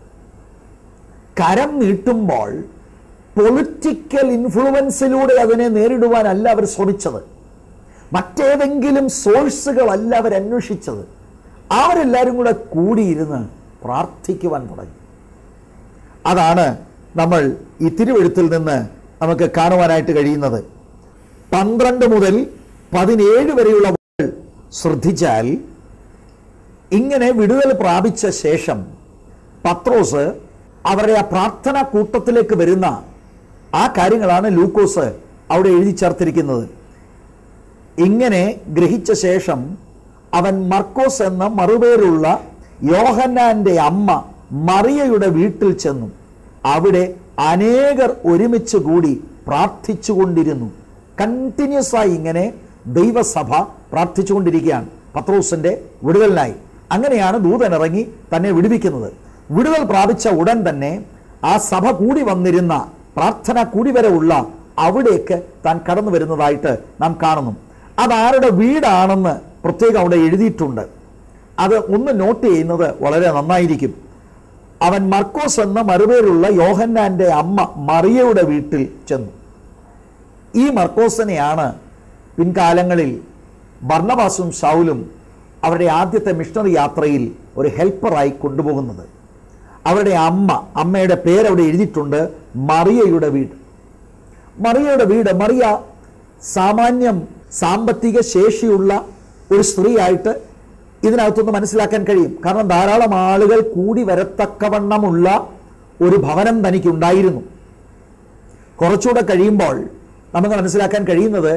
Speaker 1: കരം നീട്ടുമ്പോൾ പൊളിറ്റിക്കൽ ഇൻഫ്ലുവൻസിലൂടെ അതിനെ നേരിടുവാനല്ല അവർ ശ്രമിച്ചത് മറ്റേതെങ്കിലും സോഴ്സുകളല്ല അവർ അന്വേഷിച്ചത് അവരെല്ലാവരും കൂടെ കൂടിയിരുന്ന് പ്രാർത്ഥിക്കുവാൻ തുടങ്ങി അതാണ് നമ്മൾ ഈ തിരുവെഴുത്തിൽ നിന്ന് നമുക്ക് കാണുവാനായിട്ട് കഴിയുന്നത് പന്ത്രണ്ട് മുതൽ പതിനേഴ് വരെയുള്ള വാക്കുകൾ ശ്രദ്ധിച്ചാൽ ഇങ്ങനെ വിടുതൽ പ്രാപിച്ച ശേഷം പത്രോസ് അവരുടെ ആ പ്രാർത്ഥന കൂട്ടത്തിലേക്ക് വരുന്ന ആ കാര്യങ്ങളാണ് ലൂക്കോസ് അവിടെ എഴുതി ചേർത്തിരിക്കുന്നത് ഇങ്ങനെ ഗ്രഹിച്ച ശേഷം അവൻ മർക്കോസ് എന്ന മറുപേരുള്ള യോഹന്നാന്റെ അമ്മ മറിയയുടെ വീട്ടിൽ ചെന്നു അവിടെ അനേകർ ഒരുമിച്ച് കൂടി പ്രാർത്ഥിച്ചുകൊണ്ടിരുന്നു കണ്ടിന്യൂസ് ആയി ഇങ്ങനെ ദൈവസഭ പ്രാർത്ഥിച്ചുകൊണ്ടിരിക്കുകയാണ് പത്രോസിന്റെ വിടുതലിനായി അങ്ങനെയാണ് ദൂതൻ ഇറങ്ങി തന്നെ വിടുവിക്കുന്നത് വിടുതൽ പ്രാപിച്ച ഉടൻ തന്നെ ആ സഭ കൂടി വന്നിരുന്ന പ്രാർത്ഥന കൂടി വരെ ഉള്ള അവിടേക്ക് താൻ കടന്നു വരുന്നതായിട്ട് നാം കാണുന്നു അതാരുടെ വീടാണെന്ന് പ്രത്യേകം അവിടെ എഴുതിയിട്ടുണ്ട് അത് ഒന്ന് നോട്ട് ചെയ്യുന്നത് വളരെ നന്നായിരിക്കും അവൻ മർക്കോസ് എന്ന മറുപേരുള്ള യോഹന്നാന്റെ അമ്മ മറിയയുടെ വീട്ടിൽ ചെന്നു ഈ മർക്കോസിനെയാണ് പിൻകാലങ്ങളിൽ ബർണബാസും ഷൗലും അവരുടെ ആദ്യത്തെ മിഷണറി യാത്രയിൽ ഒരു ഹെൽപ്പറായി കൊണ്ടുപോകുന്നത് അവരുടെ അമ്മ അമ്മയുടെ പേരവിടെ എഴുതിയിട്ടുണ്ട് മറിയയുടെ വീട് മറിയയുടെ വീട് മറിയ സാമാന്യം സാമ്പത്തിക ശേഷിയുള്ള ഒരു സ്ത്രീയായിട്ട് ഇതിനകത്തുനിന്ന് മനസ്സിലാക്കാൻ കഴിയും കാരണം ധാരാളം ആളുകൾ കൂടി വരത്തക്കവണ്ണമുള്ള ഒരു ഭവനം തനിക്കുണ്ടായിരുന്നു കുറച്ചുകൂടെ കഴിയുമ്പോൾ നമുക്ക് മനസ്സിലാക്കാൻ കഴിയുന്നത്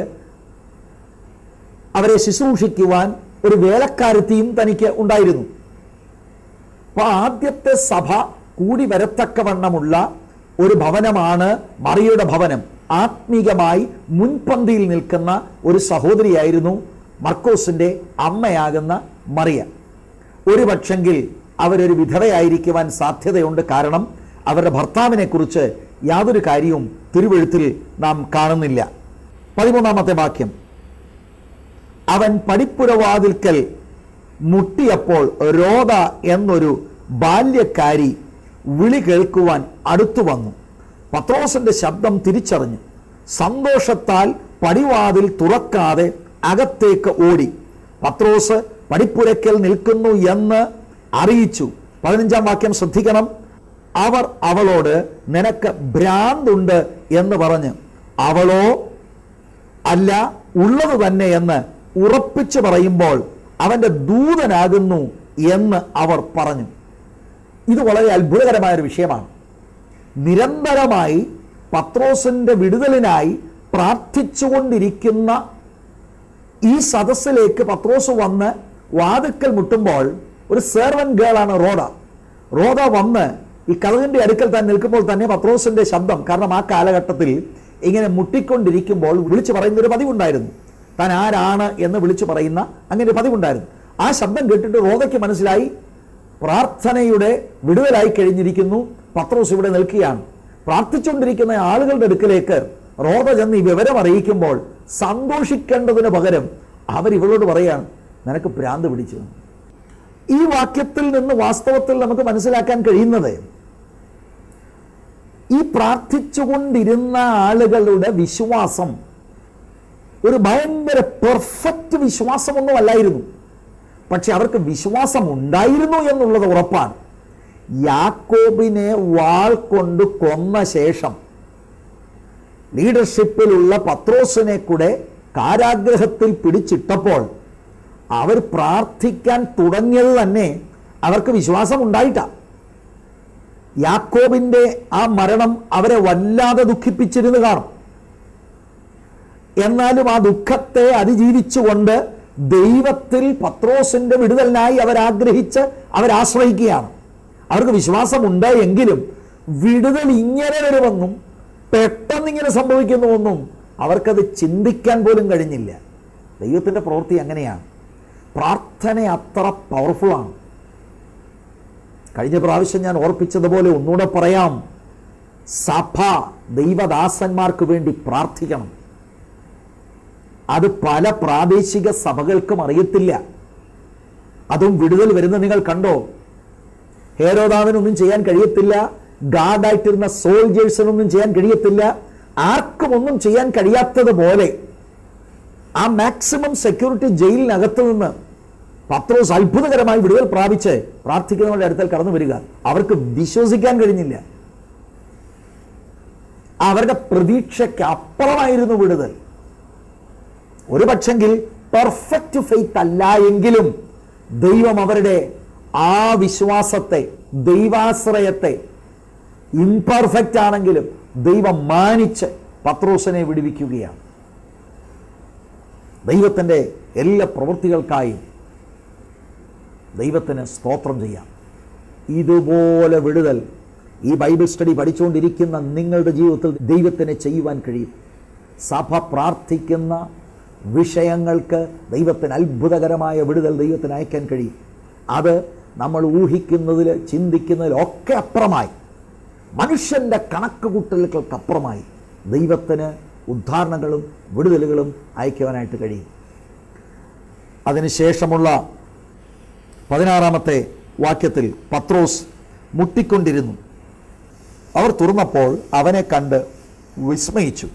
Speaker 1: അവരെ ശുശ്രൂഷിക്കുവാൻ ഒരു വേലക്കാരത്തിയും തനിക്ക് ഉണ്ടായിരുന്നു അപ്പൊ ആദ്യത്തെ സഭ കൂടി വരത്തക്കവണ്ണമുള്ള ഒരു ഭവനമാണ് മറിയയുടെ ഭവനം ആത്മീകമായി മുൻപന്തിയിൽ നിൽക്കുന്ന ഒരു സഹോദരിയായിരുന്നു മർക്കോസിന്റെ അമ്മയാകുന്ന മറിയ ഒരു പക്ഷെങ്കിൽ അവരൊരു വിധവയായിരിക്കുവാൻ സാധ്യതയുണ്ട് കാരണം അവരുടെ ഭർത്താവിനെ കുറിച്ച് യാതൊരു കാര്യവും തിരുവെഴുത്തിൽ നാം കാണുന്നില്ല പതിമൂന്നാമത്തെ വാക്യം അവൻ പടിപ്പുരവാതിൽക്കൽ മുട്ടിയപ്പോൾ രോധ എന്നൊരു ബാല്യക്കാരി വിളി കേൾക്കുവാൻ അടുത്തു വന്നു പത്രോസിന്റെ ശബ്ദം തിരിച്ചറിഞ്ഞു സന്തോഷത്താൽ പടിവാതിൽ തുറക്കാതെ അകത്തേക്ക് ഓടി പത്രോസ് പടിപ്പുരയ്ക്കൽ നിൽക്കുന്നു എന്ന് അറിയിച്ചു പതിനഞ്ചാം വാക്യം ശ്രദ്ധിക്കണം അവർ അവളോട് നിനക്ക് ഭ്രാന്തുണ്ട് എന്ന് പറഞ്ഞ് അവളോ അല്ല ഉള്ളത് തന്നെ എന്ന് ഉറപ്പിച്ചു പറയുമ്പോൾ അവന്റെ ദൂതനാകുന്നു എന്ന് അവർ പറഞ്ഞു ഇത് വളരെ അത്ഭുതകരമായ ഒരു വിഷയമാണ് നിരന്തരമായി പത്രോസിന്റെ വിടുതലിനായി പ്രാർത്ഥിച്ചുകൊണ്ടിരിക്കുന്ന ഈ സദസ്സിലേക്ക് പത്രോസ് വന്ന് വാതുക്കൽ മുട്ടുമ്പോൾ ഒരു സെർവൻ ഗേളാണ് റോഡ റോഡ വന്ന് ഈ കഥകിന്റെ അടുക്കൽ താൻ നിൽക്കുമ്പോൾ തന്നെ പത്രോസിന്റെ ശബ്ദം കാരണം ആ കാലഘട്ടത്തിൽ ഇങ്ങനെ മുട്ടിക്കൊണ്ടിരിക്കുമ്പോൾ വിളിച്ചു പറയുന്ന ഒരു പതിവുണ്ടായിരുന്നു താൻ ആരാണ് എന്ന് വിളിച്ചു പറയുന്ന അങ്ങനെ ഒരു പതിവുണ്ടായിരുന്നു ആ ശബ്ദം കേട്ടിട്ട് റോദയ്ക്ക് മനസ്സിലായി പ്രാർത്ഥനയുടെ വിടുതലായി കഴിഞ്ഞിരിക്കുന്നു പത്രോസ് ഇവിടെ നിൽക്കുകയാണ് പ്രാർത്ഥിച്ചുകൊണ്ടിരിക്കുന്ന ആളുകളുടെ അടുക്കലേക്ക് റോദ ചെന്ന് ഈ വിവരം അറിയിക്കുമ്പോൾ സന്തോഷിക്കേണ്ടതിന് പകരം അവർ ഇവളോട് പറയാണ് നിനക്ക് ഭ്രാന്ത് പിടിച്ചു ഈ വാക്യത്തിൽ നിന്ന് വാസ്തവത്തിൽ നമുക്ക് മനസ്സിലാക്കാൻ കഴിയുന്നത് ഈ പ്രാർത്ഥിച്ചുകൊണ്ടിരുന്ന ആളുകളുടെ വിശ്വാസം ഒരു ഭയങ്കര പെർഫെക്റ്റ് വിശ്വാസമൊന്നും അല്ലായിരുന്നു പക്ഷെ അവർക്ക് വിശ്വാസം ഉണ്ടായിരുന്നു എന്നുള്ളത് ഉറപ്പാണ് യാക്കോബിനെ വാൾ കൊണ്ട് കൊന്ന ശേഷം ലീഡർഷിപ്പിലുള്ള പത്രോസിനെ കൂടെ കാരാഗ്രഹത്തിൽ പിടിച്ചിട്ടപ്പോൾ അവർ പ്രാർത്ഥിക്കാൻ തുടങ്ങിയത് തന്നെ അവർക്ക് വിശ്വാസം ഉണ്ടായിട്ടാ യാക്കോബിന്റെ ആ മരണം അവരെ വല്ലാതെ ദുഃഖിപ്പിച്ചിരുന്നു കാണും എന്നാലും ആ ദുഃഖത്തെ അതിജീവിച്ചുകൊണ്ട് ദൈവത്തിൽ പത്രോസിന്റെ വിടുതലിനായി അവരാഗ്രഹിച്ച് അവരാശ്രയിക്കുകയാണ് അവർക്ക് വിശ്വാസമുണ്ട് എങ്കിലും വിടുതൽ ഇങ്ങനെ വരുമെന്നും പെട്ടെന്ന് ഇങ്ങനെ സംഭവിക്കുന്നുവെന്നും അവർക്കത് ചിന്തിക്കാൻ പോലും കഴിഞ്ഞില്ല ദൈവത്തിൻ്റെ പ്രവൃത്തി അങ്ങനെയാണ് പ്രാർത്ഥന അത്ര പവർഫുള്ളാണ് കഴിഞ്ഞ പ്രാവശ്യം ഞാൻ ഓർപ്പിച്ചതുപോലെ ഒന്നുകൂടെ പറയാം സഭ ദൈവദാസന്മാർക്ക് വേണ്ടി പ്രാർത്ഥിക്കണം അത് പല പ്രാദേശിക സഭകൾക്കും അറിയത്തില്ല അതും വിടുതൽ വരുന്ന നിങ്ങൾ കണ്ടോ ഹേരോദാവിനൊന്നും ചെയ്യാൻ കഴിയത്തില്ല ഗാർഡായിട്ടിരുന്ന സോൾജേഴ്സിനൊന്നും ചെയ്യാൻ കഴിയത്തില്ല ആർക്കും ഒന്നും ചെയ്യാൻ കഴിയാത്തതുപോലെ ആ മാക്സിമം സെക്യൂരിറ്റി ജയിലിനകത്ത് നിന്ന് പത്രോസ് അത്ഭുതകരമായി വിടുതൽ പ്രാപിച്ച് പ്രാർത്ഥിക്കുന്നവരുടെ അടുത്തൽ കടന്നു വരിക അവർക്ക് വിശ്വസിക്കാൻ കഴിഞ്ഞില്ല അവരുടെ പ്രതീക്ഷയ്ക്ക് അപ്പുറമായിരുന്നു വിടുതൽ ഒരു പക്ഷെങ്കിൽ പെർഫെക്റ്റ് ഫെയ്ത്ത് അല്ല എങ്കിലും ദൈവം അവരുടെ ആ വിശ്വാസത്തെ ദൈവാശ്രയത്തെ ഇംപെർഫെക്റ്റ് ആണെങ്കിലും ദൈവം മാനിച്ച് പത്രോസിനെ വിടുവിക്കുകയാണ് ദൈവത്തിൻ്റെ എല്ലാ പ്രവൃത്തികൾക്കായും ദൈവത്തിന് സ്തോത്രം ചെയ്യാം ഇതുപോലെ വിടുതൽ ഈ ബൈബിൾ സ്റ്റഡി പഠിച്ചുകൊണ്ടിരിക്കുന്ന നിങ്ങളുടെ ജീവിതത്തിൽ ദൈവത്തിന് ചെയ്യുവാൻ കഴിയും സഭ പ്രാർത്ഥിക്കുന്ന വിഷയങ്ങൾക്ക് ദൈവത്തിന് അത്ഭുതകരമായ വിടുതൽ ദൈവത്തിന് അയക്കാൻ കഴിയും അത് നമ്മൾ ഊഹിക്കുന്നതിൽ ചിന്തിക്കുന്നതിൽ ഒക്കെ അപ്പുറമായി മനുഷ്യൻ്റെ കണക്ക് കൂട്ടലുകൾക്കപ്പുറമായി ദൈവത്തിന് ഉദ്ധാരണങ്ങളും വിടുതലുകളും അയക്കുവാനായിട്ട് കഴിയും അതിനുശേഷമുള്ള പതിനാറാമത്തെ വാക്യത്തിൽ പത്രോസ് മുട്ടിക്കൊണ്ടിരുന്നു അവർ തുറന്നപ്പോൾ അവനെ കണ്ട് വിസ്മയിച്ചു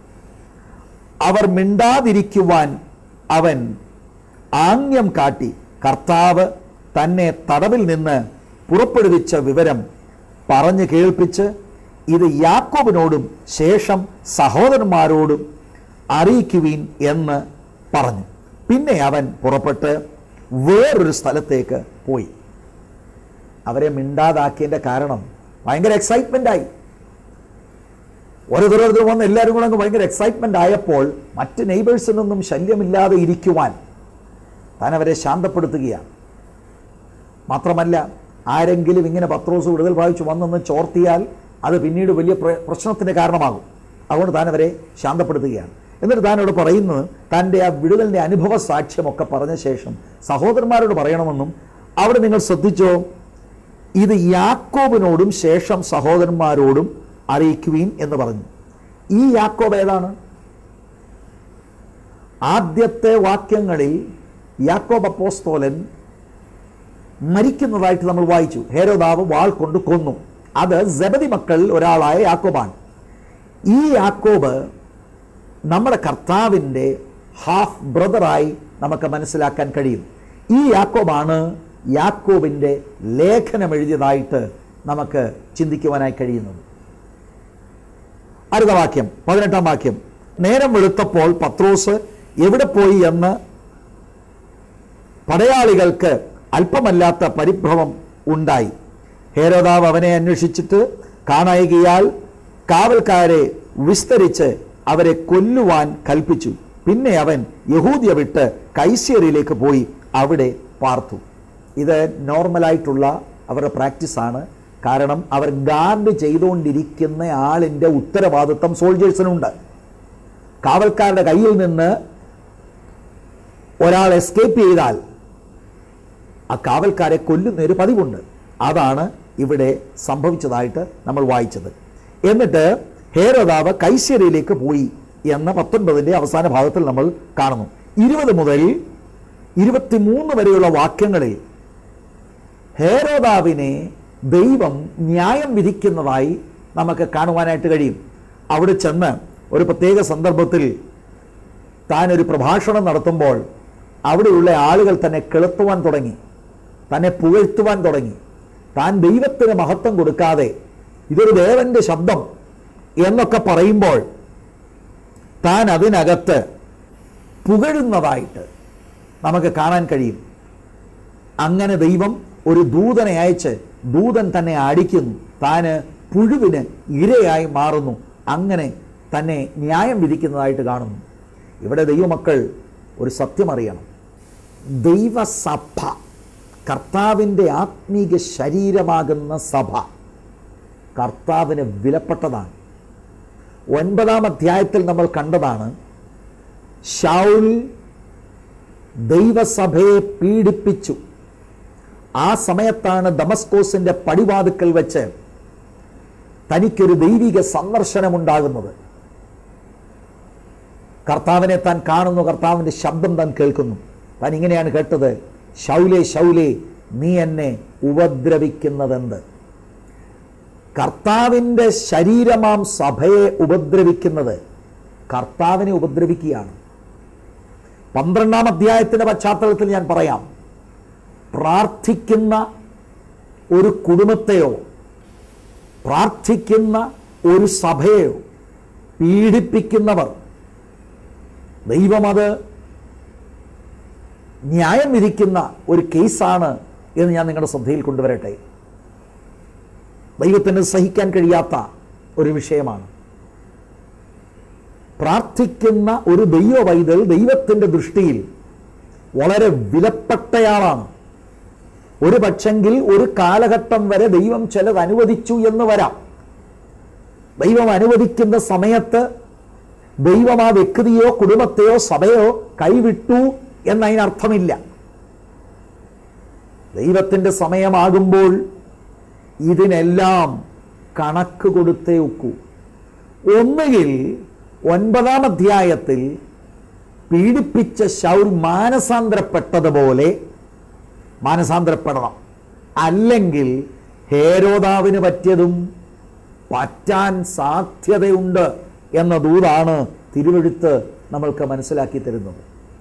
Speaker 1: അവർ മിണ്ടാതിരിക്കുവാൻ അവൻ ആംഗ്യം കാട്ടി കർത്താവ് തന്നെ തടവിൽ നിന്ന് പുറപ്പെടുവിച്ച വിവരം പറഞ്ഞു കേൾപ്പിച്ച് ഇത് യാക്കോബിനോടും ശേഷം സഹോദരന്മാരോടും അറിയിക്കുവീൻ എന്ന് പറഞ്ഞു പിന്നെ അവൻ പുറപ്പെട്ട് വേറൊരു സ്ഥലത്തേക്ക് പോയി അവരെ മിണ്ടാതാക്കിയതിൻ്റെ കാരണം ഭയങ്കര എക്സൈറ്റ്മെൻ്റ് ആയി ഓരോരുത്തരോരുത്തർ വന്ന് എല്ലാവരും കൂടെ അങ്ങ് ഭയങ്കര എക്സൈറ്റ്മെൻ്റ് ആയപ്പോൾ മറ്റ് നെയ്ബേഴ്സിനൊന്നും ശല്യമില്ലാതെ ഇരിക്കുവാൻ താൻ അവരെ ശാന്തപ്പെടുത്തുകയാണ് മാത്രമല്ല ആരെങ്കിലും ഇങ്ങനെ പത്രോസ് വിടുതൽ പ്രാപിച്ചു വന്നെന്ന് ചോർത്തിയാൽ അത് പിന്നീട് വലിയ പ്ര- പ്രശ്നത്തിന് കാരണമാകും അതുകൊണ്ട് താൻ അവരെ ശാന്തപ്പെടുത്തുകയാണ് എന്നിട്ട് താൻ അവിടെ പറയുന്നത് തൻ്റെ ആ വിടുതലിൻ്റെ അനുഭവ സാക്ഷ്യമൊക്കെ പറഞ്ഞ ശേഷം സഹോദരന്മാരോട് പറയണമെന്നും അവിടെ നിങ്ങൾ ശ്രദ്ധിച്ചോ ഇത് യാക്കോബിനോടും ശേഷം സഹോദരന്മാരോടും അറിയിക്കുവീൻ എന്ന് പറഞ്ഞു ഈ യാക്കോബ് ഏതാണ് ആദ്യത്തെ വാക്യങ്ങളിൽ യാക്കോബ് അപ്പോസ്തോലൻ മരിക്കുന്നതായിട്ട് നമ്മൾ വായിച്ചു ഹേരോദാവ് വാൾ കൊണ്ട് കൊന്നു അത് ജബതി മക്കളിൽ ഒരാളായ യാക്കോബാണ് ഈ യാക്കോബ് നമ്മുടെ കർത്താവിൻ്റെ ഹാഫ് ബ്രദറായി നമുക്ക് മനസ്സിലാക്കാൻ കഴിയും ഈ യാക്കോബാണ് യാക്കോബിൻ്റെ ലേഖനം എഴുതിയതായിട്ട് നമുക്ക് ചിന്തിക്കുവാനായി കഴിയുന്നത് അടുത്ത വാക്യം പതിനെട്ടാം വാക്യം നേരം വെളുത്തപ്പോൾ പത്രോസ് എവിടെ പോയി എന്ന് പടയാളികൾക്ക് അല്പമല്ലാത്ത പരിഭ്രമം ഉണ്ടായി ഹേരോദാവ് അവനെ അന്വേഷിച്ചിട്ട് കാണായികയാൽ കാവൽക്കാരെ വിസ്തരിച്ച് അവരെ കൊല്ലുവാൻ കൽപ്പിച്ചു പിന്നെ അവൻ യഹൂദിയ വിട്ട് കൈശ്യരിയിലേക്ക് പോയി അവിടെ പാർത്തു ഇത് നോർമലായിട്ടുള്ള അവരുടെ പ്രാക്ടീസാണ് കാരണം അവർ ഗാർഡ് ചെയ്തുകൊണ്ടിരിക്കുന്ന ആളിൻ്റെ ഉത്തരവാദിത്വം സോൾജേഴ്സിനുണ്ട് കാവൽക്കാരുടെ കയ്യിൽ നിന്ന് ഒരാൾ എസ്കേപ്പ് ചെയ്താൽ ആ കാവൽക്കാരെ കൊല്ലുന്ന ഒരു പതിവുണ്ട് അതാണ് ഇവിടെ സംഭവിച്ചതായിട്ട് നമ്മൾ വായിച്ചത് എന്നിട്ട് ഹേരോദാവ് കൈശ്യരിയിലേക്ക് പോയി എന്ന പത്തൊൻപതിൻ്റെ അവസാന ഭാഗത്തിൽ നമ്മൾ കാണുന്നു ഇരുപത് മുതൽ ഇരുപത്തിമൂന്ന് വരെയുള്ള വാക്യങ്ങളിൽ ഹേരോദാവിനെ ദൈവം ന്യായം വിധിക്കുന്നതായി നമുക്ക് കാണുവാനായിട്ട് കഴിയും അവിടെ ചെന്ന് ഒരു പ്രത്യേക സന്ദർഭത്തിൽ താൻ ഒരു പ്രഭാഷണം നടത്തുമ്പോൾ അവിടെയുള്ള ആളുകൾ തന്നെ കിളത്തുവാൻ തുടങ്ങി തന്നെ പുകഴ്ത്തുവാൻ തുടങ്ങി താൻ ദൈവത്തിന് മഹത്വം കൊടുക്കാതെ ഇതൊരു ദേവന്റെ ശബ്ദം എന്നൊക്കെ പറയുമ്പോൾ താൻ അതിനകത്ത് പുകഴുന്നതായിട്ട് നമുക്ക് കാണാൻ കഴിയും അങ്ങനെ ദൈവം ഒരു ദൂതനെ അയച്ച് ദൂതൻ തന്നെ അടിക്കുന്നു താന് പുഴുവിന് ഇരയായി മാറുന്നു അങ്ങനെ തന്നെ ന്യായം വിധിക്കുന്നതായിട്ട് കാണുന്നു ഇവിടെ ദൈവമക്കൾ ഒരു സത്യം അറിയണം ദൈവസഭ കർത്താവിൻ്റെ ആത്മീക ശരീരമാകുന്ന സഭ കർത്താവിന് വിലപ്പെട്ടതാണ് ഒൻപതാം അധ്യായത്തിൽ നമ്മൾ കണ്ടതാണ് ഷൗൽ ദൈവസഭയെ പീഡിപ്പിച്ചു ആ സമയത്താണ് ദമസ്കോസിന്റെ പടിവാതുക്കൽ വെച്ച് തനിക്കൊരു ദൈവിക സന്ദർശനമുണ്ടാകുന്നത് കർത്താവിനെ താൻ കാണുന്നു കർത്താവിൻ്റെ ശബ്ദം താൻ കേൾക്കുന്നു താൻ ഇങ്ങനെയാണ് കേട്ടത് ശൗലേ ശൗലേ നീ എന്നെ ഉപദ്രവിക്കുന്നതെന്ത് കർത്താവിൻ്റെ ശരീരമാം സഭയെ ഉപദ്രവിക്കുന്നത് കർത്താവിനെ ഉപദ്രവിക്കുകയാണ് പന്ത്രണ്ടാം അധ്യായത്തിൻ്റെ പശ്ചാത്തലത്തിൽ ഞാൻ പറയാം പ്രാർത്ഥിക്കുന്ന ഒരു കുടുംബത്തെയോ പ്രാർത്ഥിക്കുന്ന ഒരു സഭയെയോ പീഡിപ്പിക്കുന്നവർ ദൈവമത് ന്യായം വിധിക്കുന്ന ഒരു കേസാണ് എന്ന് ഞാൻ നിങ്ങളുടെ ശ്രദ്ധയിൽ കൊണ്ടുവരട്ടെ ദൈവത്തിന് സഹിക്കാൻ കഴിയാത്ത ഒരു വിഷയമാണ് പ്രാർത്ഥിക്കുന്ന ഒരു ദൈവ വൈതൽ ദൈവത്തിൻ്റെ ദൃഷ്ടിയിൽ വളരെ വിലപ്പെട്ടയാളാണ് ഒരു പക്ഷെങ്കിൽ ഒരു കാലഘട്ടം വരെ ദൈവം ചിലത് അനുവദിച്ചു എന്ന് വരാം ദൈവം അനുവദിക്കുന്ന സമയത്ത് ദൈവം ആ വ്യക്തിയോ കുടുംബത്തെയോ സഭയോ കൈവിട്ടു എന്നതിനർത്ഥമില്ല ദൈവത്തിൻ്റെ സമയമാകുമ്പോൾ ഇതിനെല്ലാം കണക്ക് കൊടുത്തേ ഒക്കൂ ഒന്നുകിൽ ഒൻപതാം അധ്യായത്തിൽ പീഡിപ്പിച്ച ശൗൽ മാനസാന്തരപ്പെട്ടതുപോലെ മാനസാന്തരപ്പെടണം അല്ലെങ്കിൽ ഹേരോദാവിന് പറ്റിയതും പറ്റാൻ സാധ്യതയുണ്ട് എന്ന ദൂതാണ് തിരുവെഴുത്ത് നമ്മൾക്ക് മനസ്സിലാക്കി തരുന്നത്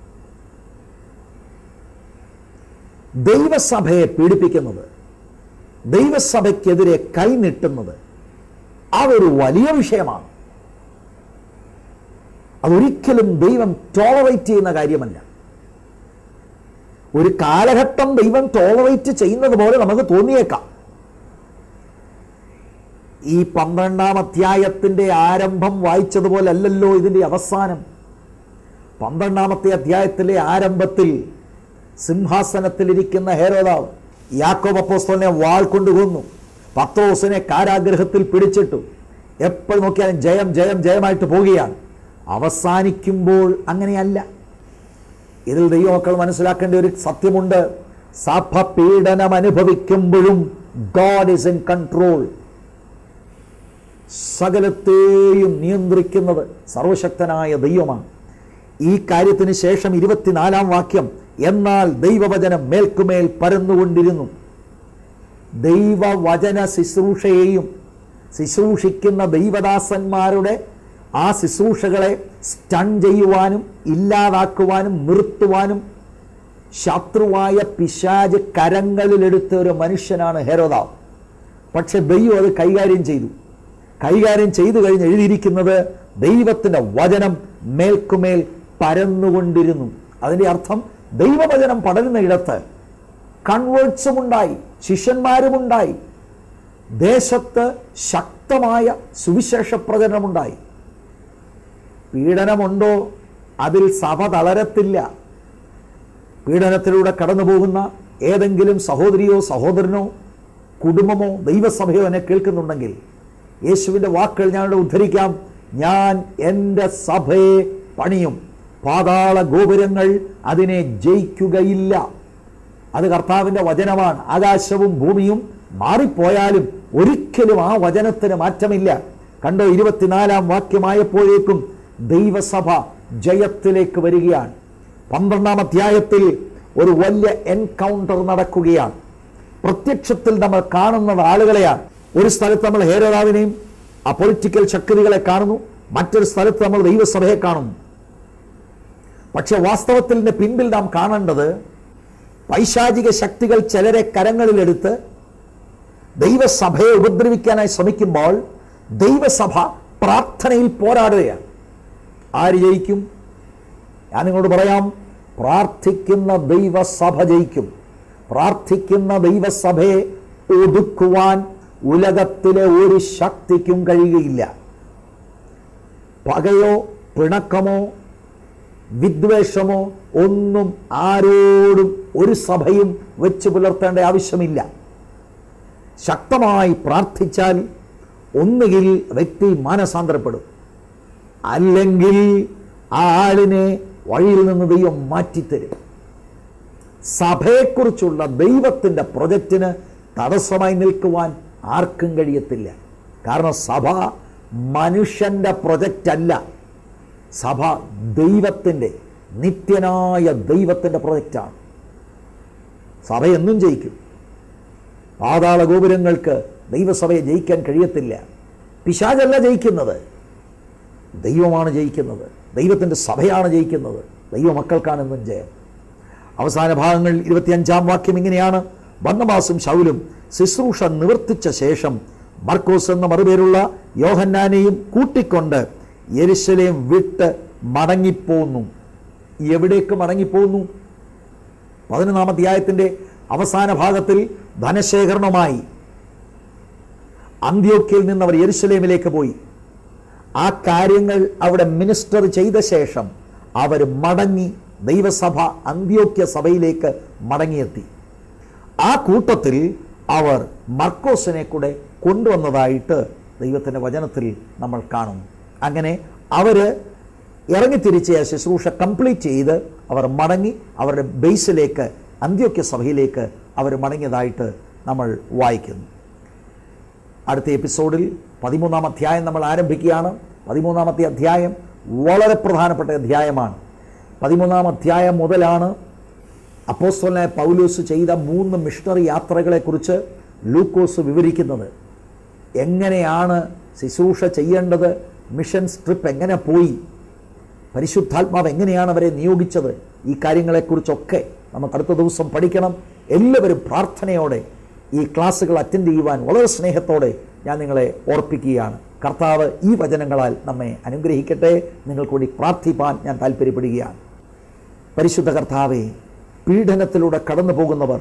Speaker 1: ദൈവസഭയെ പീഡിപ്പിക്കുന്നത് ദൈവസഭയ്ക്കെതിരെ കൈനീട്ടുന്നത് അതൊരു വലിയ വിഷയമാണ് അതൊരിക്കലും ദൈവം ടോളറേറ്റ് ചെയ്യുന്ന കാര്യമല്ല ഒരു കാലഘട്ടം ദൈവം ടോളറേറ്റ് ചെയ്യുന്നത് പോലെ നമുക്ക് തോന്നിയേക്കാം ഈ പന്ത്രണ്ടാം അധ്യായത്തിൻ്റെ ആരംഭം വായിച്ചതുപോലെ അല്ലല്ലോ ഇതിൻ്റെ അവസാനം പന്ത്രണ്ടാമത്തെ അധ്യായത്തിലെ ആരംഭത്തിൽ സിംഹാസനത്തിലിരിക്കുന്ന ഹേരോദാവ് യാക്കോബ് അപ്പോസ്തലിനെ വാൾ കൊണ്ട് കൊന്നു പത്രോസിനെ കാരാഗ്രഹത്തിൽ പിടിച്ചിട്ടു എപ്പോൾ നോക്കിയാലും ജയം ജയം ജയമായിട്ട് പോവുകയാണ് അവസാനിക്കുമ്പോൾ അങ്ങനെയല്ല ഇതിൽ ദൈവമക്കൾ മനസ്സിലാക്കേണ്ട ഒരു സത്യമുണ്ട് സഭ പീഡനം അനുഭവിക്കുമ്പോഴും ഗോഡ് ഇസ് ഇൻ കൺട്രോൾ സകലത്തെയും നിയന്ത്രിക്കുന്നത് സർവശക്തനായ ദൈവമാണ് ഈ കാര്യത്തിന് ശേഷം ഇരുപത്തിനാലാം വാക്യം എന്നാൽ ദൈവവചനം മേൽക്കുമേൽ പരന്നുകൊണ്ടിരുന്നു ദൈവവചന ശുശ്രൂഷയെയും ശുശ്രൂഷിക്കുന്ന ദൈവദാസന്മാരുടെ ആ ശുശ്രൂഷകളെ സ്റ്റൺ ചെയ്യുവാനും ഇല്ലാതാക്കുവാനും നിർത്തുവാനും ശത്രുവായ പിശാജ് കരങ്ങളിലെടുത്ത ഒരു മനുഷ്യനാണ് ഹെരോദാവ് പക്ഷെ ദൈവം അത് കൈകാര്യം ചെയ്തു കൈകാര്യം ചെയ്തു കഴിഞ്ഞ് എഴുതിയിരിക്കുന്നത് ദൈവത്തിൻ്റെ വചനം മേൽക്കുമേൽ പരന്നുകൊണ്ടിരുന്നു അതിൻ്റെ അർത്ഥം ദൈവവചനം പടരുന്ന ഇടത്ത് കൺവേർട്സും ഉണ്ടായി ശിഷ്യന്മാരുമുണ്ടായി ദേശത്ത് ശക്തമായ സുവിശേഷ പ്രചരണമുണ്ടായി പീഡനമുണ്ടോ അതിൽ സഭ തളരത്തില്ല പീഡനത്തിലൂടെ കടന്നു പോകുന്ന ഏതെങ്കിലും സഹോദരിയോ സഹോദരനോ കുടുംബമോ ദൈവസഭയോ എന്നെ കേൾക്കുന്നുണ്ടെങ്കിൽ യേശുവിൻ്റെ വാക്കുകൾ ഞാനിവിടെ ഉദ്ധരിക്കാം ഞാൻ എൻ്റെ സഭയെ പണിയും പാതാള ഗോപുരങ്ങൾ അതിനെ ജയിക്കുകയില്ല അത് കർത്താവിൻ്റെ വചനമാണ് ആകാശവും ഭൂമിയും മാറിപ്പോയാലും ഒരിക്കലും ആ വചനത്തിന് മാറ്റമില്ല കണ്ടോ ഇരുപത്തിനാലാം വാക്യമായപ്പോഴേക്കും ദൈവസഭ ജയത്തിലേക്ക് വരികയാണ് പന്ത്രണ്ടാം അധ്യായത്തിൽ ഒരു വലിയ എൻകൗണ്ടർ നടക്കുകയാണ് പ്രത്യക്ഷത്തിൽ നമ്മൾ കാണുന്നത് ആളുകളെയാണ് ഒരു സ്ഥലത്ത് നമ്മൾ ഹേരോദാവിനെയും ആ പൊളിറ്റിക്കൽ ശക്തികളെ കാണുന്നു മറ്റൊരു സ്ഥലത്ത് നമ്മൾ ദൈവസഭയെ കാണുന്നു പക്ഷെ വാസ്തവത്തിൽ ഇതിന്റെ പിൻപിൽ നാം കാണേണ്ടത് പൈശാചിക ശക്തികൾ ചിലരെ കരങ്ങളിലെടുത്ത് ദൈവസഭയെ ഉപദ്രവിക്കാനായി ശ്രമിക്കുമ്പോൾ ദൈവസഭ പ്രാർത്ഥനയിൽ പോരാടുകയാണ് ആര് ജയിക്കും ഞാൻ നിങ്ങളോട് പറയാം പ്രാർത്ഥിക്കുന്ന ദൈവസഭ ജയിക്കും പ്രാർത്ഥിക്കുന്ന ദൈവസഭയെ ഒതുക്കുവാൻ ഉലകത്തിലെ ഒരു ശക്തിക്കും കഴിയുകയില്ല പകയോ പിണക്കമോ വിദ്വേഷമോ ഒന്നും ആരോടും ഒരു സഭയും വെച്ച് പുലർത്തേണ്ട ആവശ്യമില്ല ശക്തമായി പ്രാർത്ഥിച്ചാൽ ഒന്നുകിൽ വ്യക്തി മാനസാന്തരപ്പെടും അല്ലെങ്കിൽ ആ ആളിനെ വഴിയിൽ നിന്ന് ദൈവം മാറ്റിത്തരും സഭയെക്കുറിച്ചുള്ള ദൈവത്തിൻ്റെ പ്രൊജക്റ്റിന് തടസ്സമായി നിൽക്കുവാൻ ആർക്കും കഴിയത്തില്ല കാരണം സഭ മനുഷ്യൻ്റെ പ്രൊജക്റ്റ് അല്ല സഭ ദൈവത്തിൻ്റെ നിത്യനായ ദൈവത്തിൻ്റെ പ്രൊജക്റ്റാണ് സഭ എന്നും ജയിക്കും പാതാള ഗോപുരങ്ങൾക്ക് ദൈവസഭയെ ജയിക്കാൻ കഴിയത്തില്ല പിശാചല്ല ജയിക്കുന്നത് ദൈവമാണ് ജയിക്കുന്നത് ദൈവത്തിൻ്റെ സഭയാണ് ജയിക്കുന്നത് ദൈവമക്കൾക്കാണ് എന്നും ജയം അവസാന ഭാഗങ്ങൾ ഇരുപത്തിയഞ്ചാം വാക്യം ഇങ്ങനെയാണ് ബർണബാസും ശൗലും ശുശ്രൂഷ നിവർത്തിച്ച ശേഷം മർക്കോസ് എന്ന മറുപേരുള്ള യോഹന്നാനെയും കൂട്ടിക്കൊണ്ട് യെരുശലേം വിട്ട് മടങ്ങിപ്പോന്നു എവിടേക്ക് മടങ്ങിപ്പോന്നു പതിനൊന്നാം അധ്യായത്തിൻ്റെ അവസാന ഭാഗത്തിൽ ധനശേഖരണമായി അന്ത്യോക്യയിൽ നിന്ന് അവർ യെരുശലേമിലേക്ക് പോയി ആ കാര്യങ്ങൾ അവിടെ മിനിസ്റ്റർ ചെയ്ത ശേഷം അവർ മടങ്ങി ദൈവസഭ അന്ത്യോക്യ സഭയിലേക്ക് മടങ്ങിയെത്തി ആ കൂട്ടത്തിൽ അവർ മർക്കോസിനെ കൂടെ കൊണ്ടുവന്നതായിട്ട് ദൈവത്തിൻ്റെ വചനത്തിൽ നമ്മൾ കാണുന്നു അങ്ങനെ അവർ ഇറങ്ങിത്തിരിച്ച് ആ ശുശ്രൂഷ കംപ്ലീറ്റ് ചെയ്ത് അവർ മടങ്ങി അവരുടെ ബേസിലേക്ക് അന്ത്യോക്യ സഭയിലേക്ക് അവർ മടങ്ങിയതായിട്ട് നമ്മൾ വായിക്കുന്നു അടുത്ത എപ്പിസോഡിൽ പതിമൂന്നാം അധ്യായം നമ്മൾ ആരംഭിക്കുകയാണ് പതിമൂന്നാമത്തെ അധ്യായം വളരെ പ്രധാനപ്പെട്ട അധ്യായമാണ് പതിമൂന്നാം അധ്യായം മുതലാണ് അപ്പോസ്തലനായ പൗലോസ് ചെയ്ത മൂന്ന് മിഷണറി യാത്രകളെക്കുറിച്ച് ലൂക്കോസ് വിവരിക്കുന്നത് എങ്ങനെയാണ് ശുശ്രൂഷ ചെയ്യേണ്ടത് മിഷൻ സ്ട്രിപ്പ് എങ്ങനെ പോയി പരിശുദ്ധാത്മാവ് എങ്ങനെയാണ് അവരെ നിയോഗിച്ചത് ഈ കാര്യങ്ങളെക്കുറിച്ചൊക്കെ നമുക്ക് അടുത്ത ദിവസം പഠിക്കണം എല്ലാവരും പ്രാർത്ഥനയോടെ ഈ ക്ലാസ്സുകൾ അറ്റൻഡ് ചെയ്യുവാൻ വളരെ സ്നേഹത്തോടെ ഞാൻ നിങ്ങളെ ഓർപ്പിക്കുകയാണ് കർത്താവ് ഈ വചനങ്ങളാൽ നമ്മെ അനുഗ്രഹിക്കട്ടെ നിങ്ങൾക്ക് കൂടി പ്രാർത്ഥിപ്പാൻ ഞാൻ താല്പര്യപ്പെടുകയാണ് പരിശുദ്ധ കർത്താവെ പീഡനത്തിലൂടെ കടന്നു പോകുന്നവർ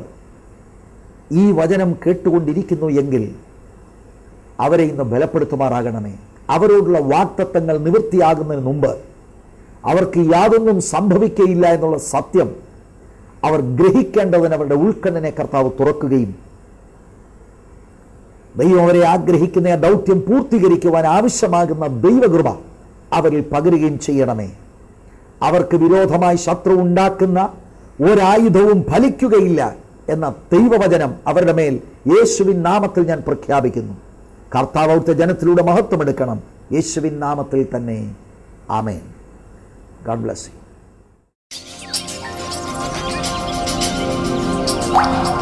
Speaker 1: ഈ വചനം കേട്ടുകൊണ്ടിരിക്കുന്നു എങ്കിൽ അവരെ ഇന്ന് ബലപ്പെടുത്തുമാറാകണമേ അവരോടുള്ള വാക്തത്വങ്ങൾ നിവൃത്തിയാകുന്നതിന് മുമ്പ് അവർക്ക് യാതൊന്നും സംഭവിക്കയില്ല എന്നുള്ള സത്യം അവർ ഗ്രഹിക്കേണ്ടതിന് അവരുടെ ഉൾക്കണ്ണിനെ കർത്താവ് തുറക്കുകയും ദൈവം അവരെ ആഗ്രഹിക്കുന്ന ആ ദൗത്യം പൂർത്തീകരിക്കുവാൻ ആവശ്യമാകുന്ന ദൈവകൃപ അവരിൽ പകരുകയും ചെയ്യണമേ അവർക്ക് വിരോധമായി ശത്രു ഉണ്ടാക്കുന്ന ഒരായുധവും ഫലിക്കുകയില്ല എന്ന ദൈവവചനം അവരുടെ മേൽ യേശുവിൻ നാമത്തിൽ ഞാൻ പ്രഖ്യാപിക്കുന്നു കർത്താവ് അവിടുത്തെ ജനത്തിലൂടെ മഹത്വം എടുക്കണം യേശുവിൻ നാമത്തിൽ തന്നെ ആമേൻ ഗാഡ് ബ്ലസ് യു